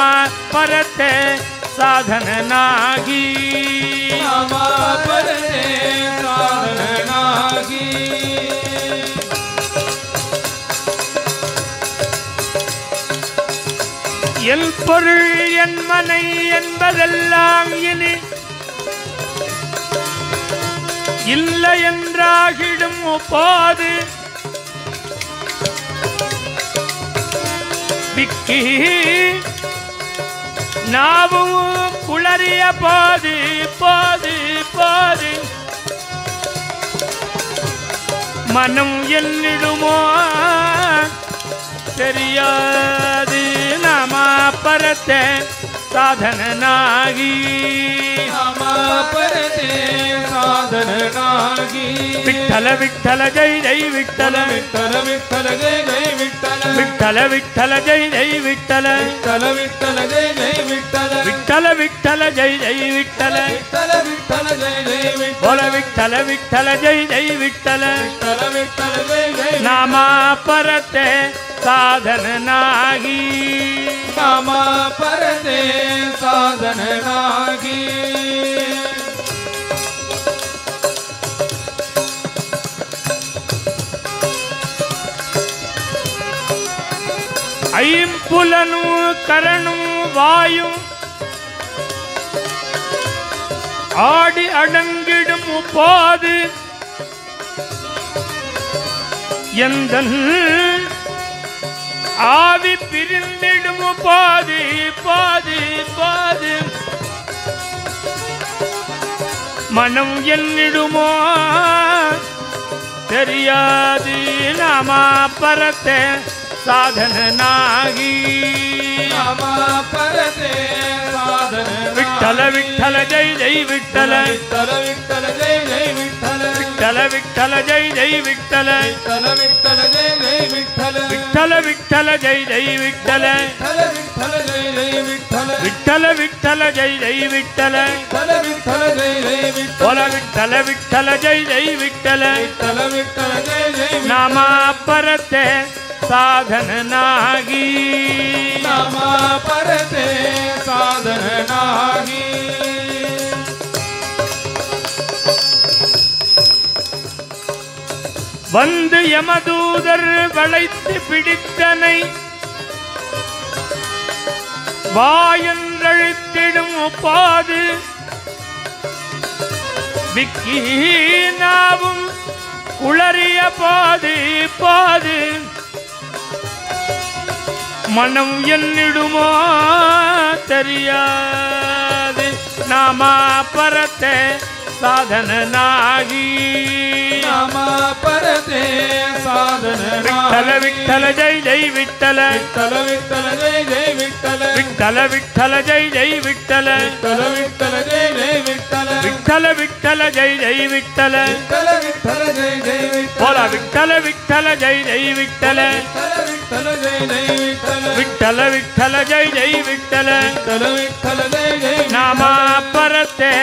परते साधन नागी नाम परते साधन नागी எல் பொருள் என் மனை என்பதெல்லாம் இனி இல்லை என்றாகிடும் போது விக்கி நாவும் குளறிய போது போது போது மனம் என்னிடுமோ தெரியாது நாம பரத்தை சாதனாகி नाम परते साधन नागी விட்டல விட்டல ஜெய் ஜெய் விட்டல विठ्ठल विठ्ठल जय जय विठ्ठल விட்டல விட்டல ஜெய் ஜெய் விட்டல विठ्ठल विठ्ठल जय जय विठ्ठल விட்டல விட்டல ஜெய் ஜெய் விட்டல विठ्ठल विठ्ठल जय जय विठ्ठल போல விட்டல விட்டல ஜெய் ஜெய் விட்டல विठ्ठल विठ्ठल जय जय நாம பரத்தை சாதனாகி नाम परते साधन नागी ஐம்புலனு கரணும் வாயும் ஆடி அடங்கிடும் போது எந்த ஆவி பிரிந்திடும் போது போது போது மனம் என்னிடுமோ தெரியாது நாம பரத்தை சாதனாகி नाम परते साधन விட்டல விட்டல ஜெய் ஜெய் விட்டல विठ्ठल विठ्ठल जय जय विठ्ठल விட்டல விட்டல ஜெய் ஜெய் விட்டல विठ्ठल विठ्ठल जय जय विठ्ठल விட்டல விட்டல ஜெய் ஜெய் விட்டல विठ्ठल विठ्ठल जय जय विठ्ठल விட்டல விட்டல ஜெய் ஜெய் விட்டல विठ्ठल विठ्ठल जय जय विठ्ठल போல விட்டல விட்டல ஜெய் ஜெய் விட்டல विठ्ठल विठ्ठल जय जय நாம பரத்தை சாதனாகி नाम परते साधन नागी வந்து யமதூதர் வளைத்து பிடித்தனை வாயன்றழுத்திடும் பாது விக்கி நாவும் குளறிய பாது பாது மனம் என்னிடுமோ தெரியாது நாம பரத்தை சாதனாகி नाम परते साधन விட்டல नागी விட்டல ஜெய் ஜெய் விட்டல विठ्ठल विठ्ठल जय जय विठ्ठल விட்டல விட்டல ஜெய் ஜெய் விட்டல विठ्ठल विठ्ठल जय जय विठ्ठल விட்டல விட்டல ஜெய் ஜெய் விட்டல विठ्ठल विठ्ठल जय जय विठ्ठल போல விட்டல விட்டல ஜெய் ஜெய் விட்டல विठ्ठल विठ्ठल जय जय विठ्ठल விட்டல விட்டல ஜெய் ஜெய் விட்டல विठ्ठल विठ्ठल जय जय நாம பரத்தை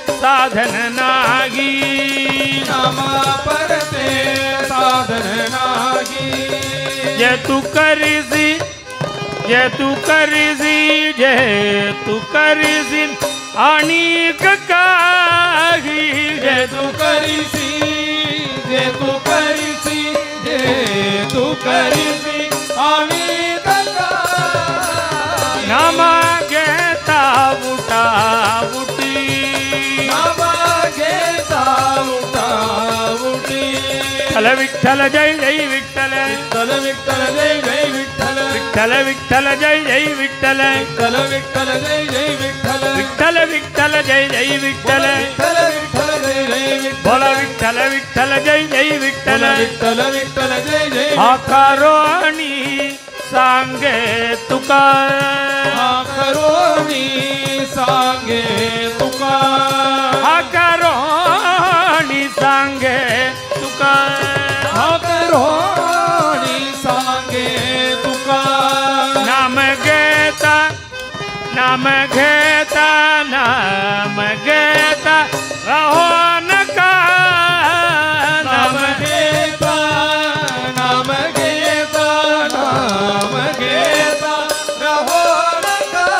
சாதனாகி नाम परते साधन नागी जे तू करीसी जे तू करीसी जे तू करीसी आणि काही जे जे तू करीसी जे तू करीसी जे तू करीसी आम्ही कका नाम घेता उठा उठी नामा घेता उठा उठी विठ्ठल विठ्ठल जय जय विठ्ठल विठ्ठल विठ्ठल जय जय विठ्ठल विठ्ठल विठ्ठल जय जय विठ्ठल विठ्ठल विठ्ठल जय जय विठ्ठल विठ्ठल विठ्ठल जय जय विठ्ठल विठ्ठल विठ्ठल जय जय विठ्ठल बोला विठ्ठल विठ्ठल जय जय विठ्ठल विठ्ठल विठ्ठल जय जय आकारो आणि सांगे तुका हा करोनी सांगे तुका आकारो आणि सांगे तुका हा करोनी सांगे तुका नाम घेता नाम घेता नाम घेता रहो नका नाम घेता नाम घेता नाम घेता रहो नका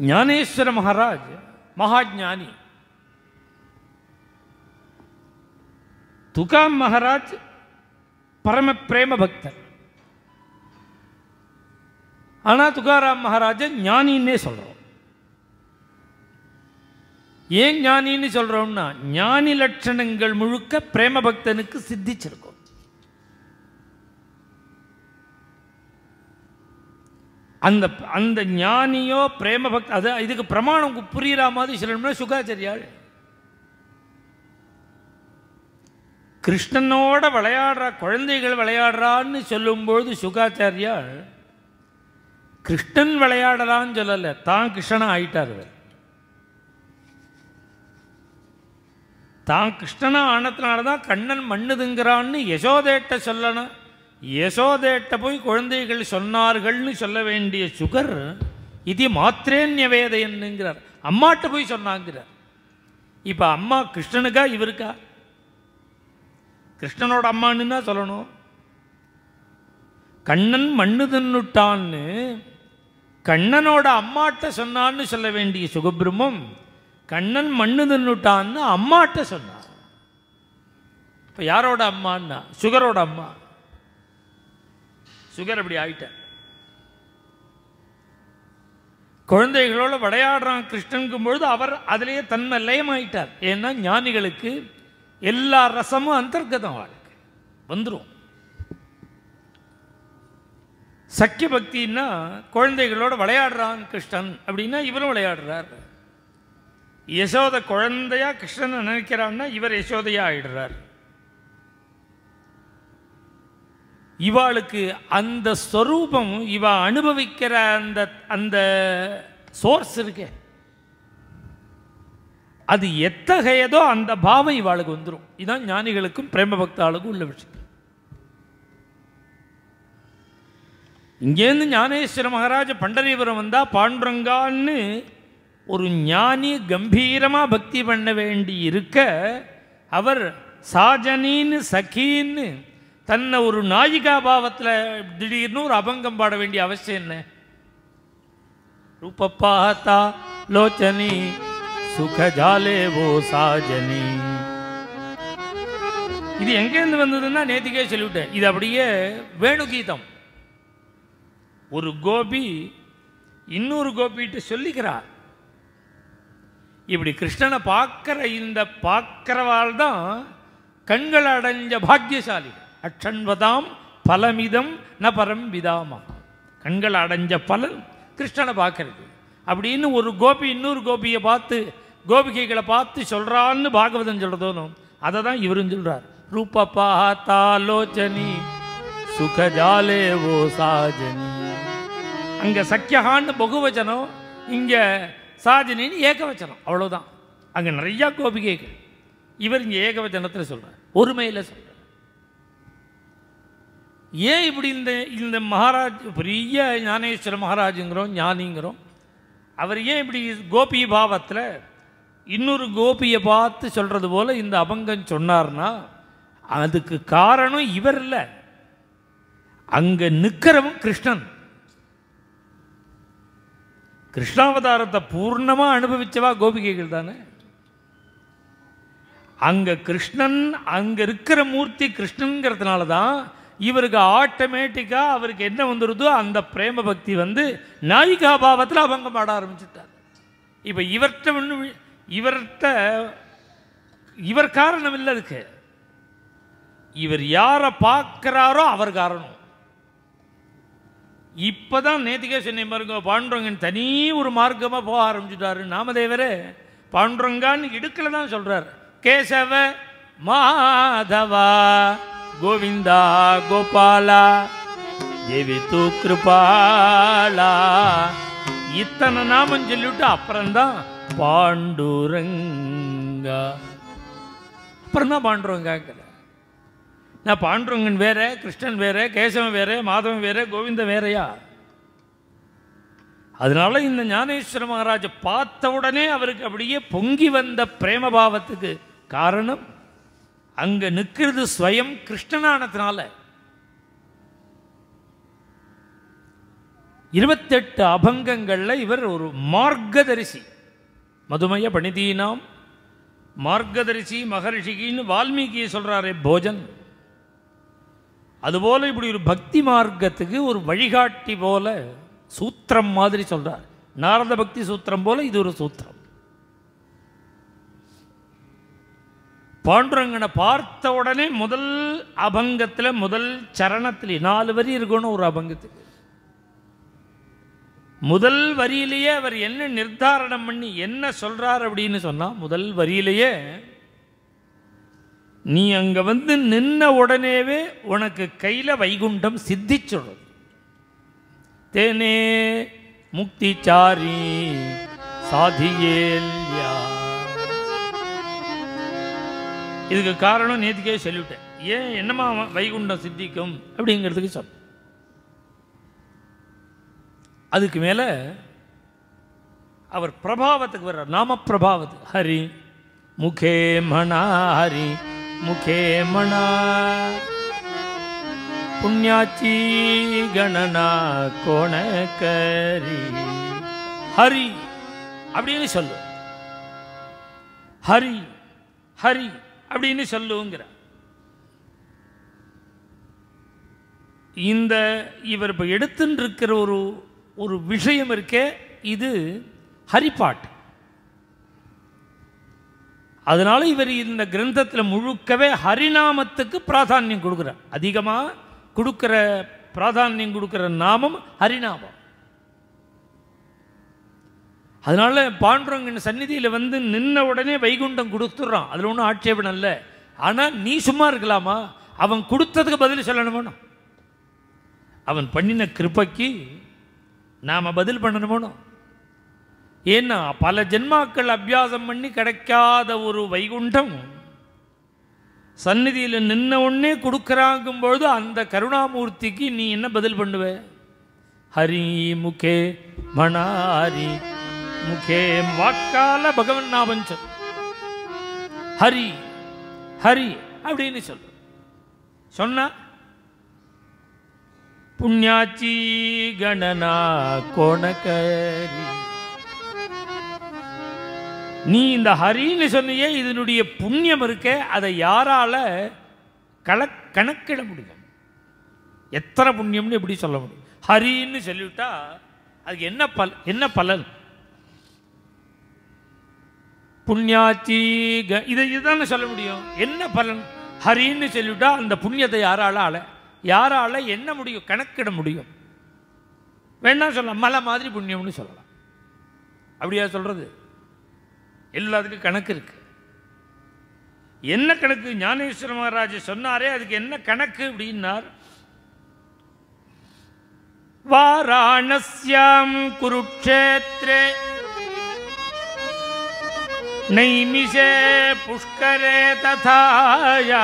ஞானேஸ்வர மகாராஜ் மகாஜானி துகாம் மகாராஜ் பரம பிரேம பக்தர் ஆனால் துகாராம் மகாராஜ ஞானின்னே சொல்கிறோம் ஏன் ஞானின்னு சொல்கிறோம்னா ஞானி லட்சணங்கள் முழுக்க பிரேம பக்தனுக்கு சித்திச்சிருக்கும் அந்த அந்த ஞானியோ பிரேம பக்த அது இதுக்கு பிரமாணம் புரியுற மாதிரி சொல்லணும்னா சுகாச்சாரியாள் கிருஷ்ணனோட விளையாடுற குழந்தைகள் விளையாடுறான்னு சொல்லும்பொழுது சுகாச்சாரியாள் கிருஷ்ணன் விளையாடலான்னு சொல்லலை தான் கிருஷ்ணனா ஆயிட்டார் அவர் தான் கிருஷ்ணனா ஆனதுனால தான் கண்ணன் மண்ணுதுங்கிறான்னு யசோதேட்ட சொல்லணும் யசோதேட்ட போய் குழந்தைகள் சொன்னார்கள்னு சொல்ல வேண்டிய சுகர் இது மாத்திரேன்ய வேதையன்னுங்கிறார் அம்மாட்ட போய் சொன்னாங்கிறார் இப்போ அம்மா கிருஷ்ணனுக்கா இவருக்கா கிருஷ்ணனோட அம்மான்னு தான் சொல்லணும் கண்ணன் மண்ணு தின்னுட்டான்னு கண்ணனோட அம்மாட்ட சொன்னான்னு சொல்ல வேண்டிய சுகபிரம்மம் கண்ணன் மண்ணு தின்னுட்டான்னு அம்மாட்ட சொன்னான் இப்போ யாரோட அம்மான்னா சுகரோட அம்மா சுகர் அப்படி ஆயிட்டார் குழந்தைகளோட விளையாடுறான் கிருஷ்ணனுக்கும் பொழுது அவர் அதிலேயே தன்மை லயமாயிட்டார் ஏன்னா ஞானிகளுக்கு எல்லா ரசமும் அந்தர்கதம் வாழ்க்கை வந்துடும் சக்கிய பக்தின்னா குழந்தைகளோட விளையாடுறான் கிருஷ்ணன் அப்படின்னா இவரும் விளையாடுறார் யசோத குழந்தையா கிருஷ்ணனை நினைக்கிறான்னா இவர் யசோதையா ஆயிடுறார் இவாளுக்கு அந்த ஸ்வரூபம் இவ அனுபவிக்கிற அந்த அந்த சோர்ஸ் இருக்கே அது எத்தகையதோ அந்த பாவம் இவாளுக்கு வந்துடும் இதுதான் ஞானிகளுக்கும் பிரேம பக்தாளுக்கும் உள்ள விஷயம் இங்கேருந்து ஞானேஸ்வர மகாராஜ பண்டரிபுரம் வந்தால் பாண்டுரங்கான்னு ஒரு ஞானி கம்பீரமாக பக்தி பண்ண வேண்டி இருக்க அவர் சாஜனின்னு சகின்னு தன்னை ஒரு நாயிகா பாவத்தில் திடீர்னு ஒரு அபங்கம் பாட வேண்டிய அவசியம் என்ன ரூபப்பாத்தா லோச்சனி சுகஜாலே ஓ சாஜனி இது எங்கேருந்து வந்ததுன்னா நேத்திக்கே சொல்லிவிட்டேன் இது அப்படியே வேணுகீதம் ஒரு கோபி இன்னொரு கோபிகிட்ட சொல்லிக்கிறார் இப்படி கிருஷ்ணனை பார்க்குற இந்த பார்க்கிறவாள் தான் கண்கள் அடைஞ்ச பாக்கியசாலி அச்சண்வதாம் பலமிதம் ந பரம் விதாமா கண்கள் அடைஞ்ச பலன் கிருஷ்ணனை பார்க்கறது அப்படின்னு ஒரு கோபி இன்னொரு கோபியை பார்த்து கோபிகைகளை பார்த்து சொல்கிறான்னு பாகவதன் சொல்கிறதோனும் அதை தான் இவரும் சொல்கிறார் ரூப பாத்தாலோச்சனி சுகஜாலே ஓ சாஜனி அங்கே சக்கியகான்னு பகுவச்சனம் இங்கே சாஜனின்னு ஏகவச்சனம் அவ்வளோதான் அங்கே நிறையா கோபிகைகள் இவர் இங்கே ஏகவச்சனத்தில் சொல்கிறார் ஒருமையில் சொல்கிறார் ஏன் இப்படி இந்த இந்த மகாராஜ் பெரிய ஞானேஸ்வர மகாராஜுங்கிறோம் ஞானிங்கிறோம் அவர் ஏன் இப்படி கோபி பாவத்தில் இன்னொரு கோபியை பார்த்து சொல்கிறது போல் இந்த அபங்கம் சொன்னார்னா அதுக்கு காரணம் இவர் இல்லை அங்கே நிற்கிறவன் கிருஷ்ணன் கிருஷ்ணாவதாரத்தை பூர்ணமாக அனுபவிச்சவா கோபிகைகள் தானே அங்கே கிருஷ்ணன் அங்கே இருக்கிற மூர்த்தி கிருஷ்ணங்கிறதுனால தான் இவருக்கு ஆட்டோமேட்டிக்காக அவருக்கு என்ன வந்துடுதோ அந்த பிரேம பக்தி வந்து நாயிகா பாவத்தில் அபங்கம் பாட ஆரம்பிச்சுட்டார் இப்போ இவர்கிட்ட ஒன்று இவர்கிட்ட இவர் காரணம் இல்லை அதுக்கு இவர் யாரை பார்க்குறாரோ அவர் காரணம் இப்போதான் நேத்திக்கே சொன்னேன் பாருங்க பாண்டுரங்கன் தனி ஒரு மார்க்கமாக போக ஆரம்பிச்சுட்டாரு நாமதேவரே பாண்டுரங்கான்னு இடுக்கில் தான் சொல்கிறார் கேசவ மாதவா கோவிந்தா கோபாலா தேவி தூ கிருபாலா இத்தனை நாமம் சொல்லிவிட்டு அப்புறம்தான் பாண்டுரங்கா அப்புறம் தான் பாண்டுரங்காங்கிற நான் பாண்டுரங்கன் வேற கிருஷ்ணன் வேற கேசவன் வேற மாதவன் வேற கோவிந்தன் வேறையா அதனால இந்த ஞானேஸ்வர மகாராஜ பார்த்த உடனே அவருக்கு அப்படியே பொங்கி வந்த பிரேமபாவத்துக்கு காரணம் அங்க நிற்கிறது ஸ்வயம் கிருஷ்ணனானதுனால இருபத்தெட்டு அபங்கங்களில் இவர் ஒரு மார்க்கதரிசி மதுமய பணிதீனாம் மார்க்கதரிசி மகரிஷிகின்னு வால்மீகியை சொல்கிறாரே போஜன் அதுபோல இப்படி ஒரு பக்தி மார்க்கத்துக்கு ஒரு வழிகாட்டி போல சூத்திரம் மாதிரி சொல்றார் நாரத பக்தி சூத்திரம் போல இது ஒரு சூத்திரம் பாண்டுரங்கனை பார்த்த உடனே முதல் அபங்கத்தில் முதல் சரணத்தில் நாலு வரி இருக்கணும் ஒரு அபங்கத்துக்கு முதல் வரியிலேயே அவர் என்ன நிர்தாரணம் பண்ணி என்ன சொல்றார் அப்படின்னு சொன்னா முதல் வரியிலேயே நீ அங்க வந்து நின்ன உடனேவே உனக்கு கையில வைகுண்டம் சித்திச்சுடும் தேனே முக்திச்சாரி சாதியேல்யா இதுக்கு காரணம் நேற்றுக்கே சொல்லிவிட்டேன் ஏன் என்னமா வைகுண்டம் சித்திக்கும் அப்படிங்கிறதுக்கு சொல் அதுக்கு மேலே அவர் பிரபாவத்துக்கு வர்றார் நாம பிரபாவத்து ஹரி முகே மணா ஹரி முகே மணா புண்ணியாச்சி கணனா கோணக்கரி ஹரி அப்படின்னு சொல்லு ஹரி ஹரி அப்படின்னு சொல்லுங்கிற இந்த இவர் இப்போ எடுத்துன்னு இருக்கிற ஒரு ஒரு விஷயம் இருக்கே இது ஹரிப்பாட்டு அதனால இவர் இந்த கிரந்தத்தில் முழுக்கவே ஹரிநாமத்துக்கு பிராதானியம் கொடுக்குறார் அதிகமாக கொடுக்கிற பிராதானியம் கொடுக்கிற நாமம் ஹரிநாமம் அதனால பாண்டுரங்கன் சந்நிதியில் வந்து நின்ன உடனே வைகுண்டம் கொடுத்துட்றான் அதில் ஒன்றும் ஆட்சேபணம் இல்லை ஆனால் நீ சும்மா இருக்கலாமா அவன் கொடுத்ததுக்கு பதில் சொல்லணுமோ அவன் பண்ணின கிருப்பைக்கு நாம் பதில் பண்ணணுமோ ஏன்னா பல ஜென்மாக்கள் அபியாசம் பண்ணி கிடைக்காத ஒரு வைகுண்டம் சந்நிதியில் நின்ன உடனே கொடுக்குறாங்கும் பொழுது அந்த கருணாமூர்த்திக்கு நீ என்ன பதில் பண்ணுவ ஹரி முகே மணாரி முகே வாக்கால பகவன் நாமம் சொல் ஹரி ஹரி அப்படின்னு சொல்லு சொன்னா புண்ணியாச்சி கணனா கோணக்கரி நீ இந்த ஹரின்னு சொன்னியே இதனுடைய புண்ணியம் இருக்கே அதை யாரால கல கணக்கிட முடியும் எத்தனை புண்ணியம்னு எப்படி சொல்ல முடியும் ஹரின்னு சொல்லிவிட்டா அதுக்கு என்ன பல் என்ன பலன் புண்ணியாச்சி க இதை இதுதானே சொல்ல முடியும் என்ன பலன் ஹரின்னு சொல்லிவிட்டா அந்த புண்ணியத்தை யாரால ஆள யாரால என்ன முடியும் கணக்கிட முடியும் வேணா சொல்லலாம் மலை மாதிரி புண்ணியம்னு சொல்லலாம் அப்படியா சொல்றது எல்லாத்துக்கும் கணக்கு இருக்கு என்ன கணக்கு ஞானேஸ்வர மகாராஜ் சொன்னாரே அதுக்கு என்ன கணக்கு அப்படின்னார் வாராணஸ்யாம் குருக்ஷேத்ரே நைமிஷே புஷ்கரே ததாயா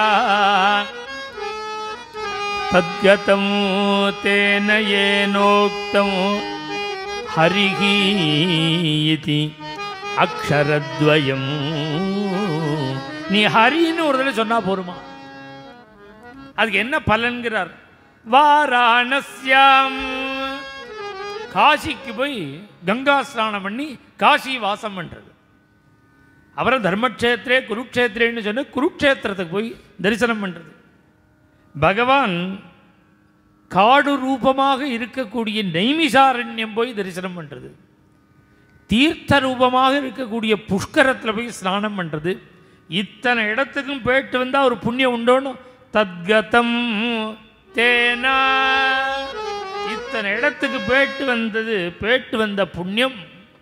தத்கதம் தேன ஏனோக்தம் ஹரிஹி இதி அக்ஷரத்வயம் நீ ஹரின்னு ஒரு தடவை சொன்னா போருமா அதுக்கு என்ன பலன்கிறார் வாராணஸ்யாம் காசிக்கு போய் கங்கா ஸ்நானம் பண்ணி காசி வாசம் பண்றது அவரை தர்மக்ஷேத்திரே குருக்ஷேத்திரேன்னு சொன்ன குருக்ஷேத்திரத்துக்கு போய் தரிசனம் பண்றது பகவான் காடு ரூபமாக இருக்கக்கூடிய நைமிசாரண்யம் போய் தரிசனம் பண்றது தீர்த்த ரூபமாக இருக்கக்கூடிய புஷ்கரத்தில் போய் ஸ்நானம் பண்ணுறது இத்தனை இடத்துக்கும் போயிட்டு வந்தால் ஒரு புண்ணியம் உண்டோன்னு தத்கதம் தேனா இத்தனை இடத்துக்கு போயிட்டு வந்தது போயிட்டு வந்த புண்ணியம்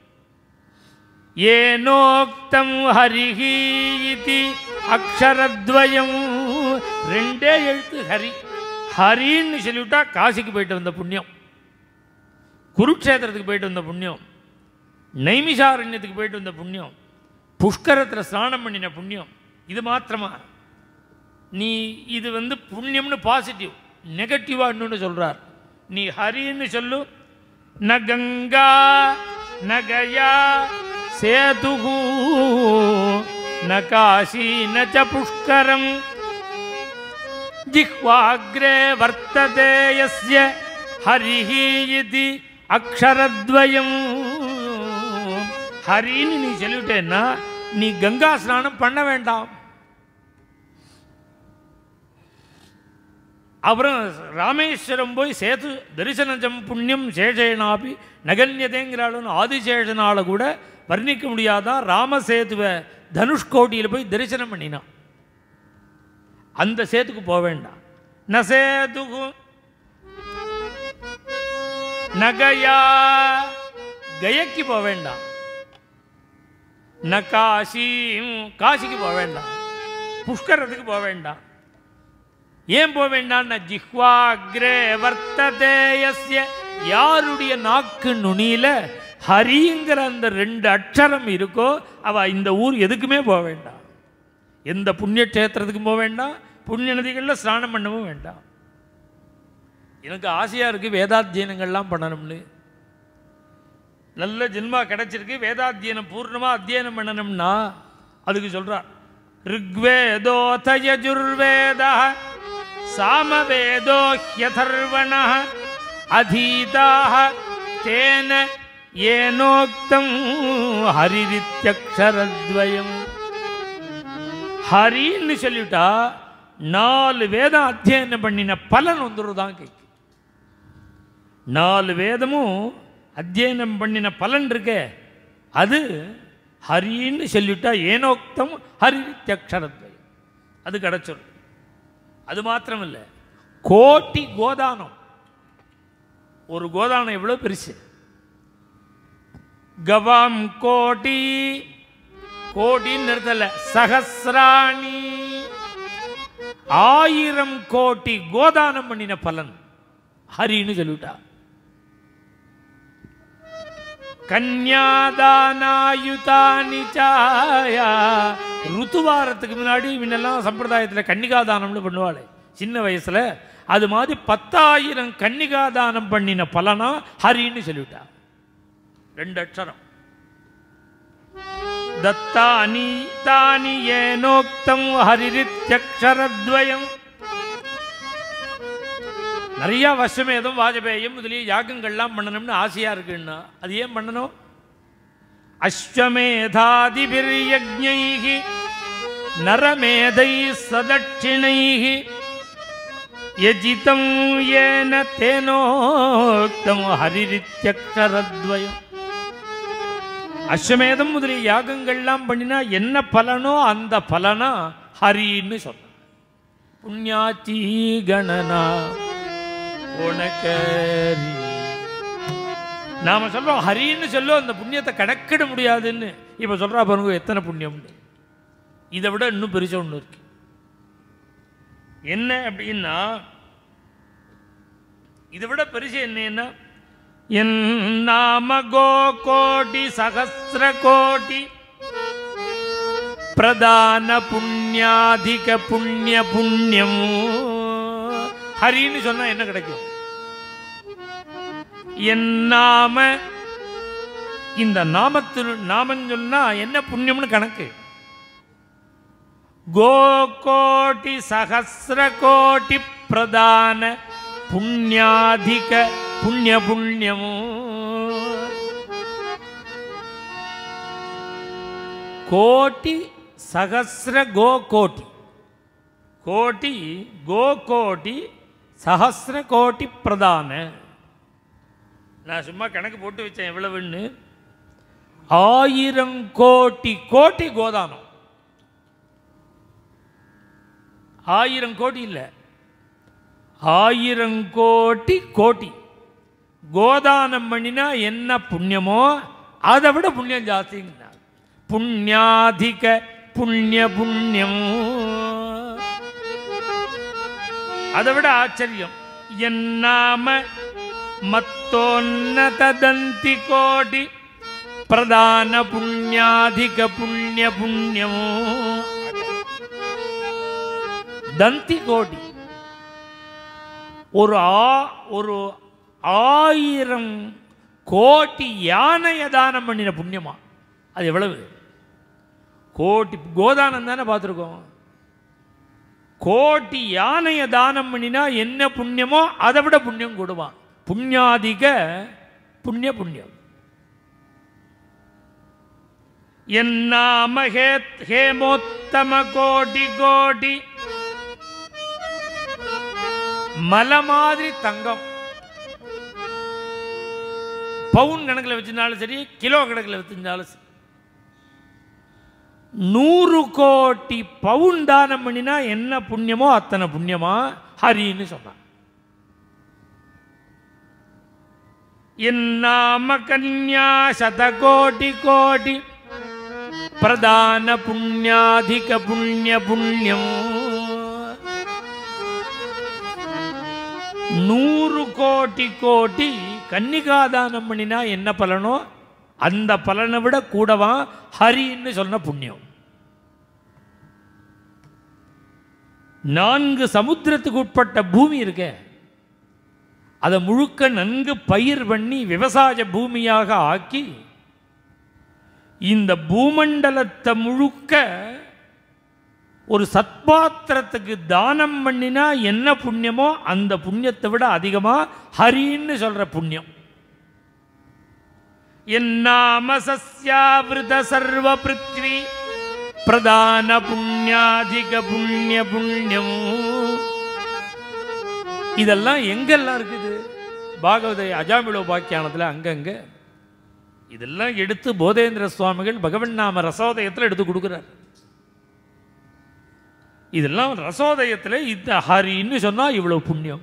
ஏனோக்தம் ஹரிஹி இதி அக்ஷரத்வயம் ரெண்டே எழுத்து ஹரி ஹரின்னு சொல்லிவிட்டா காசிக்கு போயிட்டு வந்த புண்ணியம் குருக்ஷேத்திரத்துக்கு போயிட்டு வந்த புண்ணியம் நைமிஷாரண்யத்துக்கு போயிட்டு வந்த புண்ணியம் புஷ்கரத்தில் ஸ்நானம் பண்ணின புண்ணியம் இது மாத்திரமா நீ இது வந்து புண்ணியம்னு பாசிட்டிவ் நெகட்டிவாக இன்னொன்று சொல்கிறார் நீ ஹரின்னு சொல்லு ந கங்கா ந கயா சேதுகு ந காசி ந ச புஷ்கரம் ஜிஹ்வாக்ரே வர்த்ததே யஸ்ய ஹரிஹி இதி அக்ஷரத்வயம் ஹரின்னு நீ சொல்லிவிட்டேன்னா நீ கங்கா ஸ்நானம் பண்ண வேண்டாம் அப்புறம் ராமேஸ்வரம் போய் சேது தரிசனஜம் புண்ணியம் சேஷேனாபி நகன்யதேங்கிறாளுன்னு ஆதிசேஷனால கூட வர்ணிக்க முடியாதான் ராமசேதுவை தனுஷ்கோடியில் போய் தரிசனம் பண்ணினான் அந்த சேத்துக்கு போக வேண்டாம் ந சேதுகு நகையா கயக்கு போக வேண்டாம் ந காசி காசிக்கு போக வேண்டாம் புஷ்கரத்துக்கு போக வேண்டாம் ஏன் போக வேண்டாம்னா ஜிஹ்வாக்ரே வர்த்ததே யஸ்ய யாருடைய நாக்கு நுனியில ஹரிங்கிற அந்த ரெண்டு அக்ஷரம் இருக்கோ அவ இந்த ஊர் எதுக்குமே போக வேண்டாம் எந்த புண்ணிய க்ஷேத்திரத்துக்கும் போக வேண்டாம் புண்ணிய நதிகளில் ஸ்நானம் பண்ணவும் வேண்டாம் எனக்கு ஆசையாக இருக்குது வேதாத்தியனங்கள்லாம் பண்ணணும்னு நல்ல ஜென்மா கிடைச்சிருக்கு வேதாத்தியனம் பூர்ணமாக அத்தியனம் பண்ணணும்னா அதுக்கு சொல்கிறார் ऋग्वेदोऽथ यजुर्वेदः सामवेदो ह्यथर्वणः अधीताः तेन येनोक्तं ஹரிரித்யக்ஷரத்வயம் ஹரின்னு சொல்லிட்டா நாலு வேதம் அத்தியனம் பண்ணின பலன் வந்துடுதான் கேட்கு நாலு வேதமும் அத்தியனம் பண்ணின பலன் இருக்கே அது ஹரின்னு சொல்லிவிட்டா ஏனோக்தம் ஹரித்யக்ஷரத்வயம் அது கிடச்சிடும் அது மாத்திரம் இல்லை கோட்டி கோதானம் ஒரு கோதானம் எவ்வளோ பெருசு கவாம் கோட்டி கோட்டின்னு நிறுத்தல சகசிராணி ஆயிரம் கோட்டி கோதானம் பண்ணின பலன் ஹரின்னு சொல்லிவிட்டா கன்யாதானாயுதானி சாயா ருத்துவாரத்துக்கு முன்னாடி முன்னெல்லாம் சம்பிரதாயத்தில் கன்னிகாதானம்னு பண்ணுவாளே சின்ன வயசுல அது மாதிரி பத்தாயிரம் கன்னிகாதானம் பண்ணின பலனா ஹரின்னு சொல்லிவிட்டா ரெண்டு அக்ஷரம் தத்தானி தானி ஏனோக்தம் ஹரிரித்யக்ஷரத்வயம் நிறைய வசமேதம் வாஜபேயம் முதலிய யாகங்கள்லாம் பண்ணணும்னு ஆசையா இருக்குன்னா அது ஏன் பண்ணணும் அஸ்வமேதாதிபிர்யஜ்ஞைः நரமேதை சதட்சிணைः யஜிதம் ஏன தேனோக்தம் ஹரிரித்யக்ஷரத்வயம் அஸ்வமேதம் முதலிய யாகங்கள்லாம் பண்ணினா என்ன பலனோ அந்த பலனா ஹரின்னு சொன்னான் புண்ணியாச்சி கணனா உனக்கரி நாம சொல்றோம் ஹரின்னு சொல்லும் அந்த புண்ணியத்தை கணக்கிட முடியாதுன்னு இப்ப சொல்றா பாருங்க எத்தனை புண்ணியம்னு இதை விட இன்னும் பெருசா ஒன்று இருக்கு என்ன அப்படின்னா இதை விட பெருசு என்னன்னா என் நாம கோ கோடி சகசிர கோடி பிரதான புண்ணியாதிக புண்ணிய புண்ணியம் ஹரின்னு சொன்னா என்ன கிடைக்கும் என் நாம இந்த நாமத்தில் நாமம் சொன்னா என்ன புண்ணியம்னு கணக்கு கோ கோடி சகசிர கோடி பிரதான புண்ணியாதிக புண்ணிய புண்ணியம் கோட்டி சகசிர கோ கோட்டி கோட்டி கோ கோட்டி சஹசிர கோட்டி பிரதான நான் சும்மா கணக்கு போட்டு வச்சேன் எவ்வளவுன்னு ஆயிரம் கோட்டி கோட்டி கோதானம் ஆயிரம் கோடி இல்லை ஆயிரம் கோட்டி கோட்டி கோதானம் பண்ணினா என்ன புண்ணியமோ அதை விட புண்ணியம் ஜாஸ்திங்கிறார் புண்ணியாதிக புண்ணிய புண்ணியம் அதை விட ஆச்சரியம் என்னாம மத்தோன்னதந்தி கோடி பிரதான புண்ணியாதிக புண்ணிய புண்ணியம் தந்தி கோடி ஒரு ஆ ஒரு ஆயிரம் கோடி யானையை தானம் பண்ணின புண்ணியமா அது எவ்வளவு கோடி கோதானம் தானே பார்த்துருக்கோம் கோடி யானையை தானம் பண்ணினா என்ன புண்ணியமோ அதை விட புண்ணியம் கொடுவான் புண்ணியாதிக புண்ணிய புண்ணியம் என்னாம ஹே- ஹேமோத்தம கோடி கோடி மலை மாதிரி தங்கம் பவுன் கணக்கில் வச்சிருந்தாலும் சரி கிலோ கணக்கில் வச்சிருந்தாலும் சரி நூறு கோடி பவுன் தானம் பண்ணினா என்ன புண்ணியமோ அத்தனை புண்ணியமா ஹரின்னு சொன்னான் என்னாம கன்யா சதகோடி கோடி பிரதான புண்ணியாதிக புண்ணிய புண்ணியம் நூறு கோடி கோடி கன்னிகாதானம் பண்ணினா என்ன பலனோ அந்த பலனை விட கூடவா ஹரின்னு சொன்ன புண்ணியம் நான்கு சமுத்திரத்துக்கு உட்பட்ட பூமி இருக்கே அதை முழுக்க நன்கு பயிர் பண்ணி விவசாய பூமியாக ஆக்கி இந்த பூமண்டலத்தை முழுக்க ஒரு சத்பாத்திரத்துக்கு தானம் பண்ணினா என்ன புண்ணியமோ அந்த புண்ணியத்தை விட அதிகமாக ஹரின்னு சொல்ற புண்ணியம் என்னாம சஸ்யாவிருத சர்வ பிருத்வி பிரதான புண்ணியாதிக புண்ணிய புண்ணியம் இதெல்லாம் எங்கெல்லாம் இருக்குது பாகவத அஜாமிளோ பாக்கியானத்தில் அங்கங்க இதெல்லாம் எடுத்து போதேந்திர சுவாமிகள் பகவன் நாம ரசோதயத்தில் எடுத்து கொடுக்குறார் இதெல்லாம் ரசோதயத்தில் இந்த ஹரின்னு சொன்னால் இவ்வளோ புண்ணியம்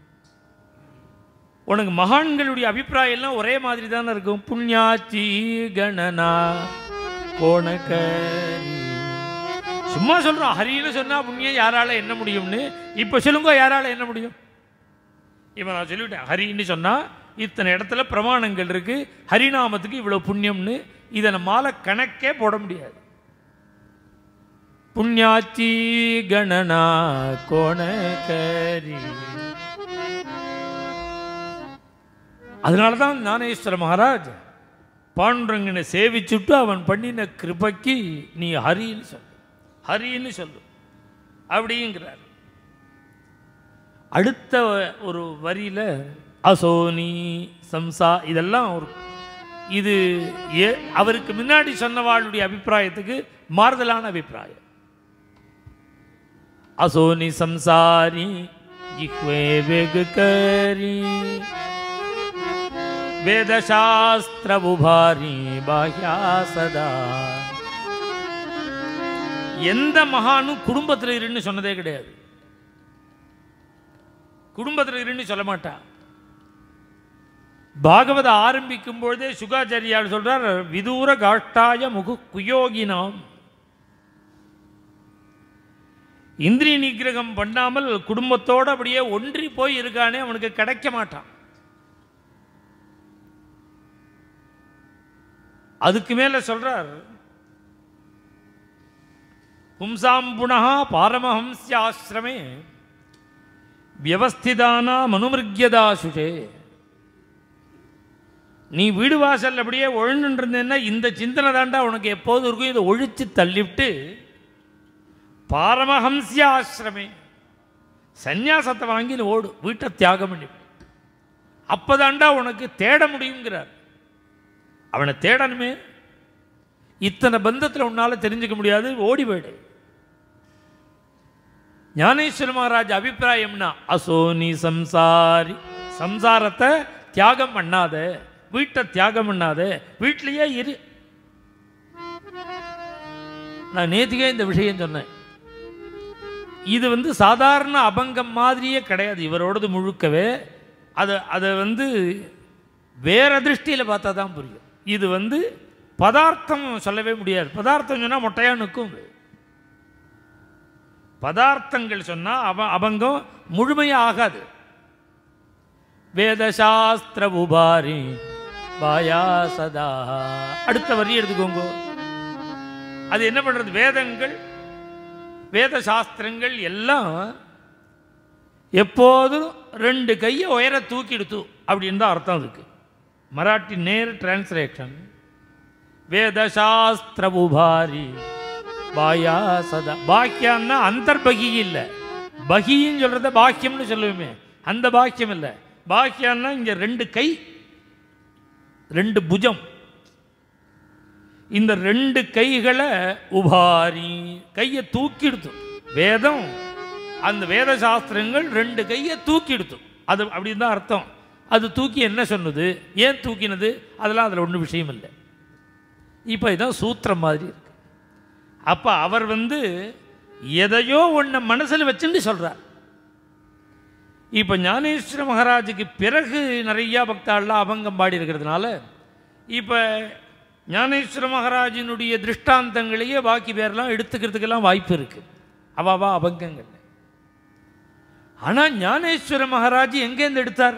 உனக்கு மகான்களுடைய அபிப்பிராயம் எல்லாம் ஒரே மாதிரி தானே இருக்கும் புண்ணியாச்சி கணனா கோணக்கரி சும்மா சொல்றோம் ஹரின்னு சொன்னா புண்ணியம் யாரால என்ன முடியும்னு இப்போ சொல்லுங்க யாரால என்ன முடியும் இப்போ நான் சொல்லிவிட்டேன் ஹரின்னு சொன்னா இத்தனை இடத்துல பிரமாணங்கள் இருக்கு ஹரிநாமத்துக்கு இவ்வளவு புண்ணியம்னு இதை நம்மால கணக்கே போட முடியாது புண்ணியாச்சி கணனா கோணக்கரி அதனால தான் ஞானேஸ்வர மகாராஜ் பாண்டுரங்கனை சேவிச்சுட்டு அவன் பண்ணின கிருபைக்கு நீ ஹரின்னு சொல்லு ஹரின்னு சொல்லு அப்படிங்கிறார் அடுத்த ஒரு வரியில அசோனி சம்சா இதெல்லாம் ஒரு இது ஏ- அவருக்கு முன்னாடி சொன்னவாளுடைய அபிப்பிராயத்துக்கு மாறுதலான அபிப்பிராயம் அசோனி சம்சாரி ஜிஹ்வே வெகுகரி வேதசாஸ்திர உபாரி பாஹ்யா சதா எந்த மகானும் குடும்பத்தில் இருன்னு சொன்னதே கிடையாது குடும்பத்தில் இருன்னு சொல்ல மாட்டான் பாகவத ஆரம்பிக்கும் பொழுதே சுகாச்சாரியார் சொல்றார் விதூர காஷ்டாய முகு குயோகினாம் இந்திரிய நிகிரகம் பண்ணாமல் குடும்பத்தோட அப்படியே ஒன்றி போய் இருக்கானே அவனுக்கு கிடைக்க மாட்டான் அதுக்கு மேல சொல்றார் பும்சாம் புனः பாரமஹம்ஸ்யாசிரமே வியவஸ்திதானா மனுமிருக்யதாசுஷே நீ வீடு வாசல் அப்படியே ஒழுங்குன்னு இருந்தேன்னா இந்த சிந்தனை தாண்டா உனக்கு எப்போதும் இருக்கும் இதை ஒழிச்சு தள்ளிவிட்டு பாரமஹம்சிய ஆசிரமே சந்நியாசத்தை வாங்கி நீ ஓடு வீட்டை தியாகம் பண்ணி அப்பதாண்டா உனக்கு தேட முடியுங்கிறார் அவனை தேடணுமே இத்தனை பந்தத்தில் உன்னால தெரிஞ்சுக்க முடியாது ஓடி போயிடு ஞானேஸ்வர மகாராஜ் அபிப்பிராயம்னா அசோனி சம்சாரி சம்சாரத்தை தியாகம் பண்ணாத வீட்டை தியாகம் பண்ணாத வீட்டிலேயே இரு நான் நேத்திக்கே இந்த விஷயம் சொன்னேன் இது வந்து சாதாரண அபங்கம் மாதிரியே கிடையாது இவரோடது முழுக்கவே அதை அதை வந்து வேற திருஷ்டியில் பார்த்தா தான் புரியும் இது வந்து பதார்த்தம் சொல்லவே முடியாது பதார்த்தம் சொன்னால் மொட்டையாக நிற்கும் அது. பதார்த்தங்கள் சொன்னால் அவ அபங்கம் முழுமையாக ஆகாது வேதசாஸ்திர உபாரி பாயா சதா அடுத்த வரி எடுத்துக்கோங்க அது என்ன பண்றது வேதங்கள் வேத சாஸ்திரங்கள் எல்லாம் எப்போதும் ரெண்டு கையை உயர தூக்கிடுத்து அப்படின்னு தான் அர்த்தம் அதுக்கு மராட்டி நேர் டிரான்ஸ்லேஷன் வேதசாஸ்திர உபாரி பாயா சதா பாக்கியம்னா அந்தர்பகி இல்லை பகின்னு சொல்றத பாக்கியம்னு சொல்லுவோமே அந்த பாக்கியம் இல்லை பாக்கியம்னா இங்க ரெண்டு கை ரெண்டு புஜம் இந்த ரெண்டு கைகளை உபாரி கையை தூக்கிடுத்து வேதம் அந்த வேத சாஸ்திரங்கள் ரெண்டு கையை தூக்கிடுத்து அது அப்படின்னு தான் அர்த்தம் அது தூக்கி என்ன சொன்னது ஏன் தூக்கினது அதெல்லாம் அதில் ஒன்றும் விஷயம் இல்லை இப்போ இதான் சூத்திரம் மாதிரி இருக்கு அப்போ அவர் வந்து எதையோ ஒன்றை மனசில் வச்சுட்டு சொல்கிறார் இப்போ ஞானேஸ்வர மகாராஜுக்கு பிறகு நிறையா பக்தாள்லாம் அபங்கம் பாடி இருக்கிறதுனால இப்போ ஞானேஸ்வர மகாராஜினுடைய திருஷ்டாந்தங்களையே பாக்கி பேரெல்லாம் எடுத்துக்கிறதுக்கெல்லாம் வாய்ப்பு இருக்குது அவாவா அபங்கங்கள் ஆனால் ஞானேஸ்வர மகாராஜ் எங்கேருந்து எடுத்தார்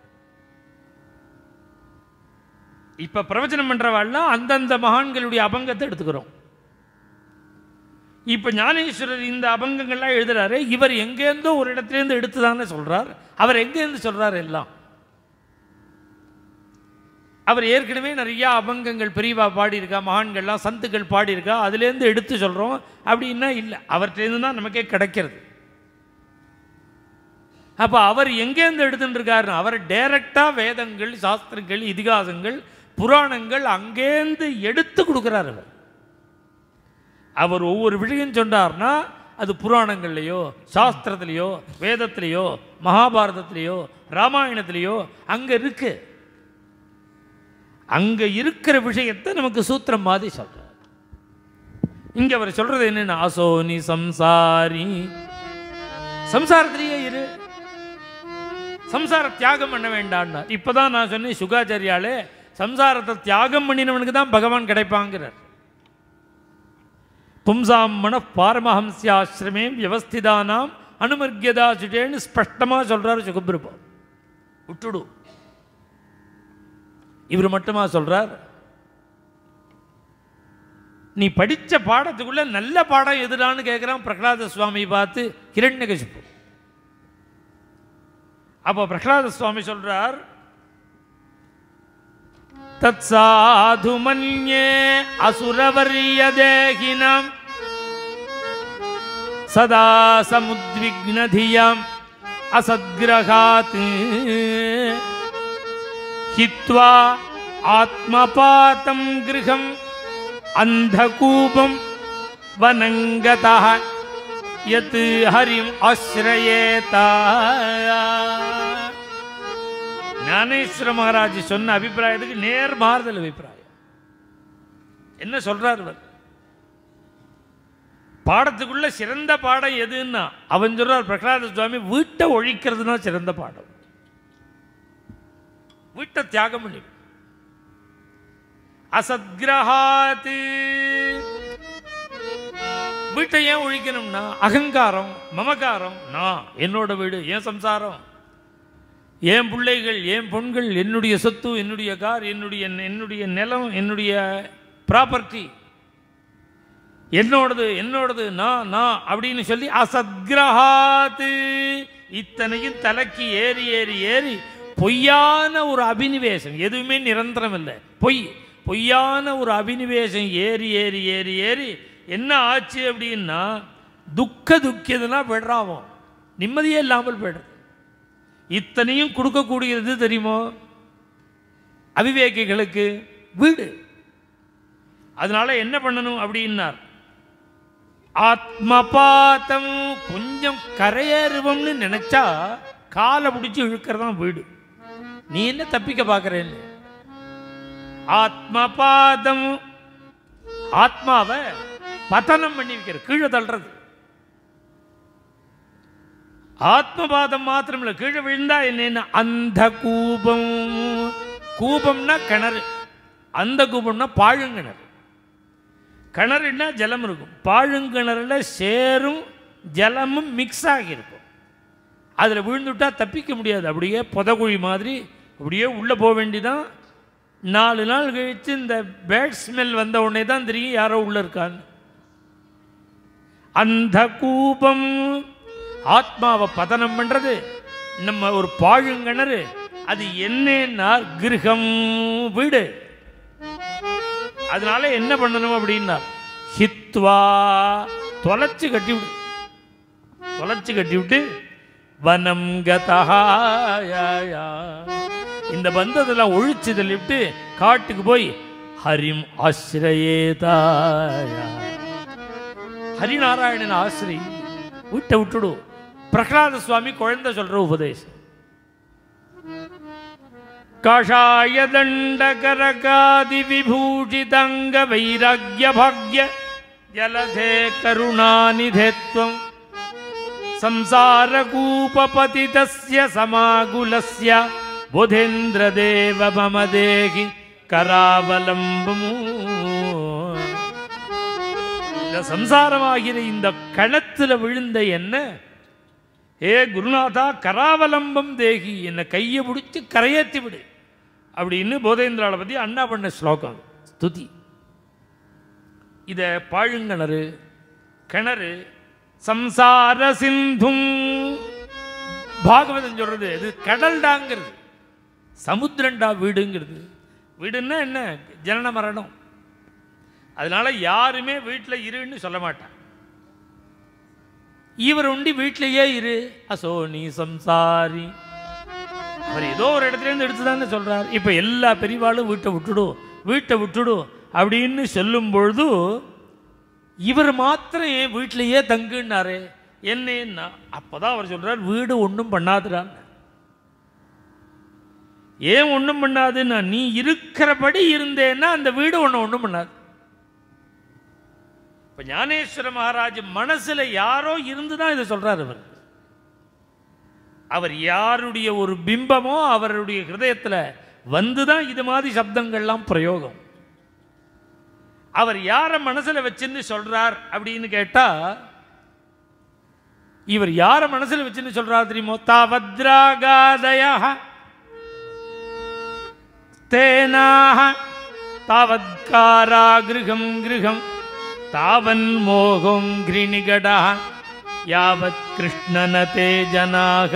இப்போ பிரவச்சனம் பண்ணுறவாள்லாம் அந்தந்த மகான்களுடைய அபங்கத்தை எடுத்துக்கிறோம் இப்போ ஞானேஸ்வரர் இந்த அபங்கங்கள்லாம் எழுதுறாரு இவர் எங்கேருந்தோ ஒரு இடத்துலேருந்து எடுத்து தானே சொல்கிறார் அவர் எங்கேருந்து சொல்கிறார் எல்லாம் அவர் ஏற்கனவே நிறையா அபங்கங்கள் பெரியவா பாடியிருக்கா மகான்கள்லாம் சந்துக்கள் பாடியிருக்கா அதுலேருந்து எடுத்து சொல்கிறோம் அப்படின்னா இல்லை அவர்கிட்டேருந்து தான் நமக்கே கிடைக்கிறது அப்போ அவர் எங்கேருந்து எடுத்துட்டு இருக்காரு அவர் டைரக்டாக வேதங்கள் சாஸ்திரங்கள் இதிகாசங்கள் புராணங்கள் அங்கேருந்து எடுத்து கொடுக்குறார் அவர் அவர் ஒவ்வொரு விஷயம் சொன்னார்னா அது புராணங்கள்லையோ சாஸ்திரத்திலேயோ வேதத்திலேயோ மகாபாரதத்திலேயோ ராமாயணத்திலேயோ அங்கே இருக்கு அங்கே இருக்கிற விஷயத்தை நமக்கு சூத்திரம் மாதிரி சொல்கிறார் இங்கே அவர் சொல்றது என்னன்னா அசோனி சம்சாரி சம்சாரத்திலேயே இரு சம்சார தியாகம் பண்ண வேண்டான்னார் இப்போதான் நான் சொன்னேன் சுகாச்சாரியாலே சம்சாரத்தை தியாகம் பண்ணினவனுக்கு தான் பகவான் கிடைப்பாங்கிறார் பும்சாம் மன பாரமஹம்சியாசிரமே வியவஸ்திதானாம் அனுமர்கியதா சுட்டேன்னு ஸ்பஷ்டமாக சொல்கிறார் சுகபிரபம் விட்டுடு இவர் மட்டுமா சொல்றார் நீ படித்த பாடத்துக்குள்ள நல்ல பாடம் எதுடான்னு கேட்குறான் பிரகலாத சுவாமி பார்த்து கிரண்யகசிப்பு அப்போ பிரகலாத சுவாமி சொல்றார் தத் சாது மன்யே அசுரவர்ய தேகினம் சதா சமுத்விக்னதியம் அசத்கிரகாத் हित्वा आत्मपातं गृहम् अन्धकूपं वनङ्गतः यत् हरिम् आश्रयेत ஞானேஸ்வர மகாராஜ் சொன்ன அபிப்பிராயத்துக்கு நேர் மாறுதல் அபிப்பிராயம் என்ன சொல்றார் அவர் பாடத்துக்குள்ள சிறந்த பாடம் எதுன்னா அவன் சொல்றார் பிரகலாத சுவாமி வீட்டை ஒழிக்கிறதுனா சிறந்த பாடம் வீட்டை தியாகம் பண்ணி அசத்கிரகாத்து வீட்டை ஏன் ஒழிக்கணும்னா அகங்காரம் மமகாரம் நான் என்னோட வீடு என் சம்சாரம் என் பிள்ளைகள் என் பொண்கள் என்னுடைய சொத்து என்னுடைய கார் என்னுடைய என்னுடைய நிலம் என்னுடைய ப்ராப்பர்ட்டி என்னோடது என்னோடது நான் நான் அப்படின்னு சொல்லி அசத்கிரகாத்து இத்தனையும் தலைக்கு ஏறி ஏறி ஏறி பொய்யான ஒரு அபினிவேசம் எதுவுமே நிரந்தரம் இல்லை பொய் பொய்யான ஒரு அபினிவேசம் ஏறி ஏறி ஏறி ஏறி என்ன ஆச்சு அப்படின்னா துக்க துக்கியதெல்லாம் விடுறாவும் நிம்மதியே இல்லாமல் போய்டுறது இத்தனையும் கொடுக்கக்கூடியது தெரியுமோ அவிவேகிகளுக்கு வீடு அதனால என்ன பண்ணணும் அப்படின்னார் ஆத்மபாதம் கொஞ்சம் கரையேறுவோம்னு நினைச்சா காலை பிடிச்சி இழுக்கிறதான் வீடு நீ என்ன தப்பிக்க பார்க்கறேன்னு ஆத்மபாதம் ஆத்மாவை பதனம் பண்ணி வைக்கிற கீழே தள்ளுறது ஆத்மபாதம் மாத்திரம் இல்லை கீழே விழுந்தா என்னன்னா அந்த கூபம் கூபம்னா கிணறு அந்த கூபம்னா பாழுங்கிணறு கிணறுனா ஜலம் இருக்கும் பாழுங்கிணறுல சேரும் ஜலமும் மிக்ஸ் ஆகியிருக்கும் அதில் விழுந்துட்டா தப்பிக்க முடியாது அப்படியே புதகுழி மாதிரி அப்படியே உள்ளே போக வேண்டிதான் நாலு நாள் கழித்து இந்த பேட் ஸ்மெல் வந்த உடனே தான் தெரியும் யாரோ உள்ளே இருக்கான்னு அந்த கூபம் ஆத்மாவை பதனம் பண்ணுறது நம்ம ஒரு பாழுங்கிணறு அது என்னன்னா கிரகம் வீடு அதனால என்ன பண்ணணும் அப்படின்னா ஹித்வா தொலைச்சு கட்டி விடு தொலைச்சு கட்டி விட்டு வனம் கதா இந்த பந்தத்தெல்லாம் ஒழிச்சு தள்ளிவிட்டு காட்டுக்கு போய் ஹரிம் ஆசிரயேதாய ஹரிநாராயணன் ஆசிரி விட்ட விட்டுடு பிரகலாத சுவாமி குழந்தை சொல்ற உபதேசம் காஷாய தண்டகரகாதி விபூஷிதங்க வைராக்கிய பாக்ய ஜலதே கருணாநிதேத்வம் संसारकूपपतितस्य समाकुलस्य बुधेन्द्रदेव मम देहि கராவலம்பமு இந்த சம்சாரமாகிற இந்த களத்துல விழுந்த என்ன ஏ குருநாதா கராவலம்பம் தேகி என்னை கையை பிடிச்சி கரையேற்றி விடு அப்படின்னு போதேந்திராவை பற்றி அண்ணா பண்ண ஸ்லோகம் ஸ்துதி இதை பாழுங்கிணறு கிணறு சம்சார சிந்தும் பாகவதம் சொல்றது இது கடல்டாங்கிறது சமுத்திரண்டா வீடுங்கிறது வீடுன்னா என்ன ஜனன மரணம் அதனால யாருமே வீட்டில் இருன்னு சொல்ல மாட்டான் இவர் உண்டி வீட்டிலேயே இரு அசோ நீ சம்சாரி அவர் ஏதோ ஒரு இடத்துல இருந்து எடுத்து தானே சொல்றார் இப்போ எல்லா பெரியவாளும் வீட்டை விட்டுடும் வீட்டை விட்டுடும் அப்படின்னு சொல்லும் பொழுது இவர் மாத்திரம் ஏன் வீட்டிலேயே தங்குன்னாரு என்னன்னா அப்பதான் அவர் சொல்றார் வீடு ஒன்றும் பண்ணாதுடான் ஏன் ஒன்றும் பண்ணாதுன்னா நீ இருக்கிறபடி இருந்தேன்னா அந்த வீடு ஒன்று ஒன்றும் பண்ணாது இப்போ ஞானேஸ்வர மகாராஜ் மனசுல யாரோ இருந்து தான் இதை சொல்றார் அவர் அவர் யாருடைய ஒரு பிம்பமோ அவருடைய ஹிருதயத்தில் வந்து தான் இது மாதிரி சப்தங்கள்லாம் பிரயோகம் அவர் யாரை மனசுல வச்சுன்னு சொல்றார் அப்படின்னு கேட்டா இவர் யாரை மனசுல வச்சுன்னு சொல்றார் தெரியுமோ தாவத்ராகாதய தேனாக தாவத்காரா கிருகம் கிருகம் தாவன் மோகம் கிரிணிகடா யாவத் கிருஷ்ணனதே ஜனாக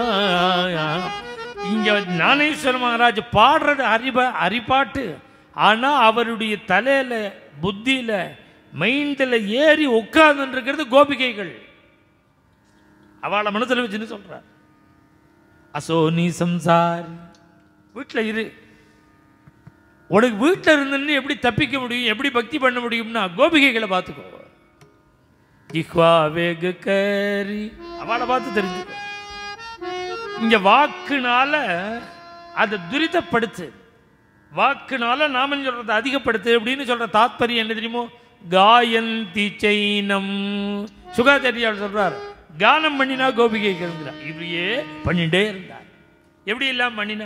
இங்க ஞானேஸ்வர மகாராஜ் பாடுறது அறிப அரிப்பாட்டு ஆனா அவருடைய தலையில புத்தியில மைண்டில் ஏறி உட்கார்ந்து இருக்கிறது கோபிகைகள் அவளை மனசுல வச்சுன்னு சொல்றார் அசோ நீ சம்சாரி வீட்டில் இரு உனக்கு வீட்டில் இருந்துன்னு எப்படி தப்பிக்க முடியும் எப்படி பக்தி பண்ண முடியும்னா கோபிகைகளை பார்த்துக்கோ ஜிஹ்வா வேகு கரி அவளை பார்த்து தெரிஞ்சுக்கோ இங்க வாக்குனால அதை துரிதப்படுத்து வாக்குனால நாம சொல்றதை அதிகப்படுத்து அப்படின்னு சொல்ற தாத்பரியம் என்ன தெரியுமோ காயந்தி சைனம் சுகாச்சாரியார் சொல்றார் கானம் பண்ணினா கோபிகை இருந்தார் இப்படியே பண்ணிட்டே இருந்தார் எப்படி எல்லாம் பண்ணினா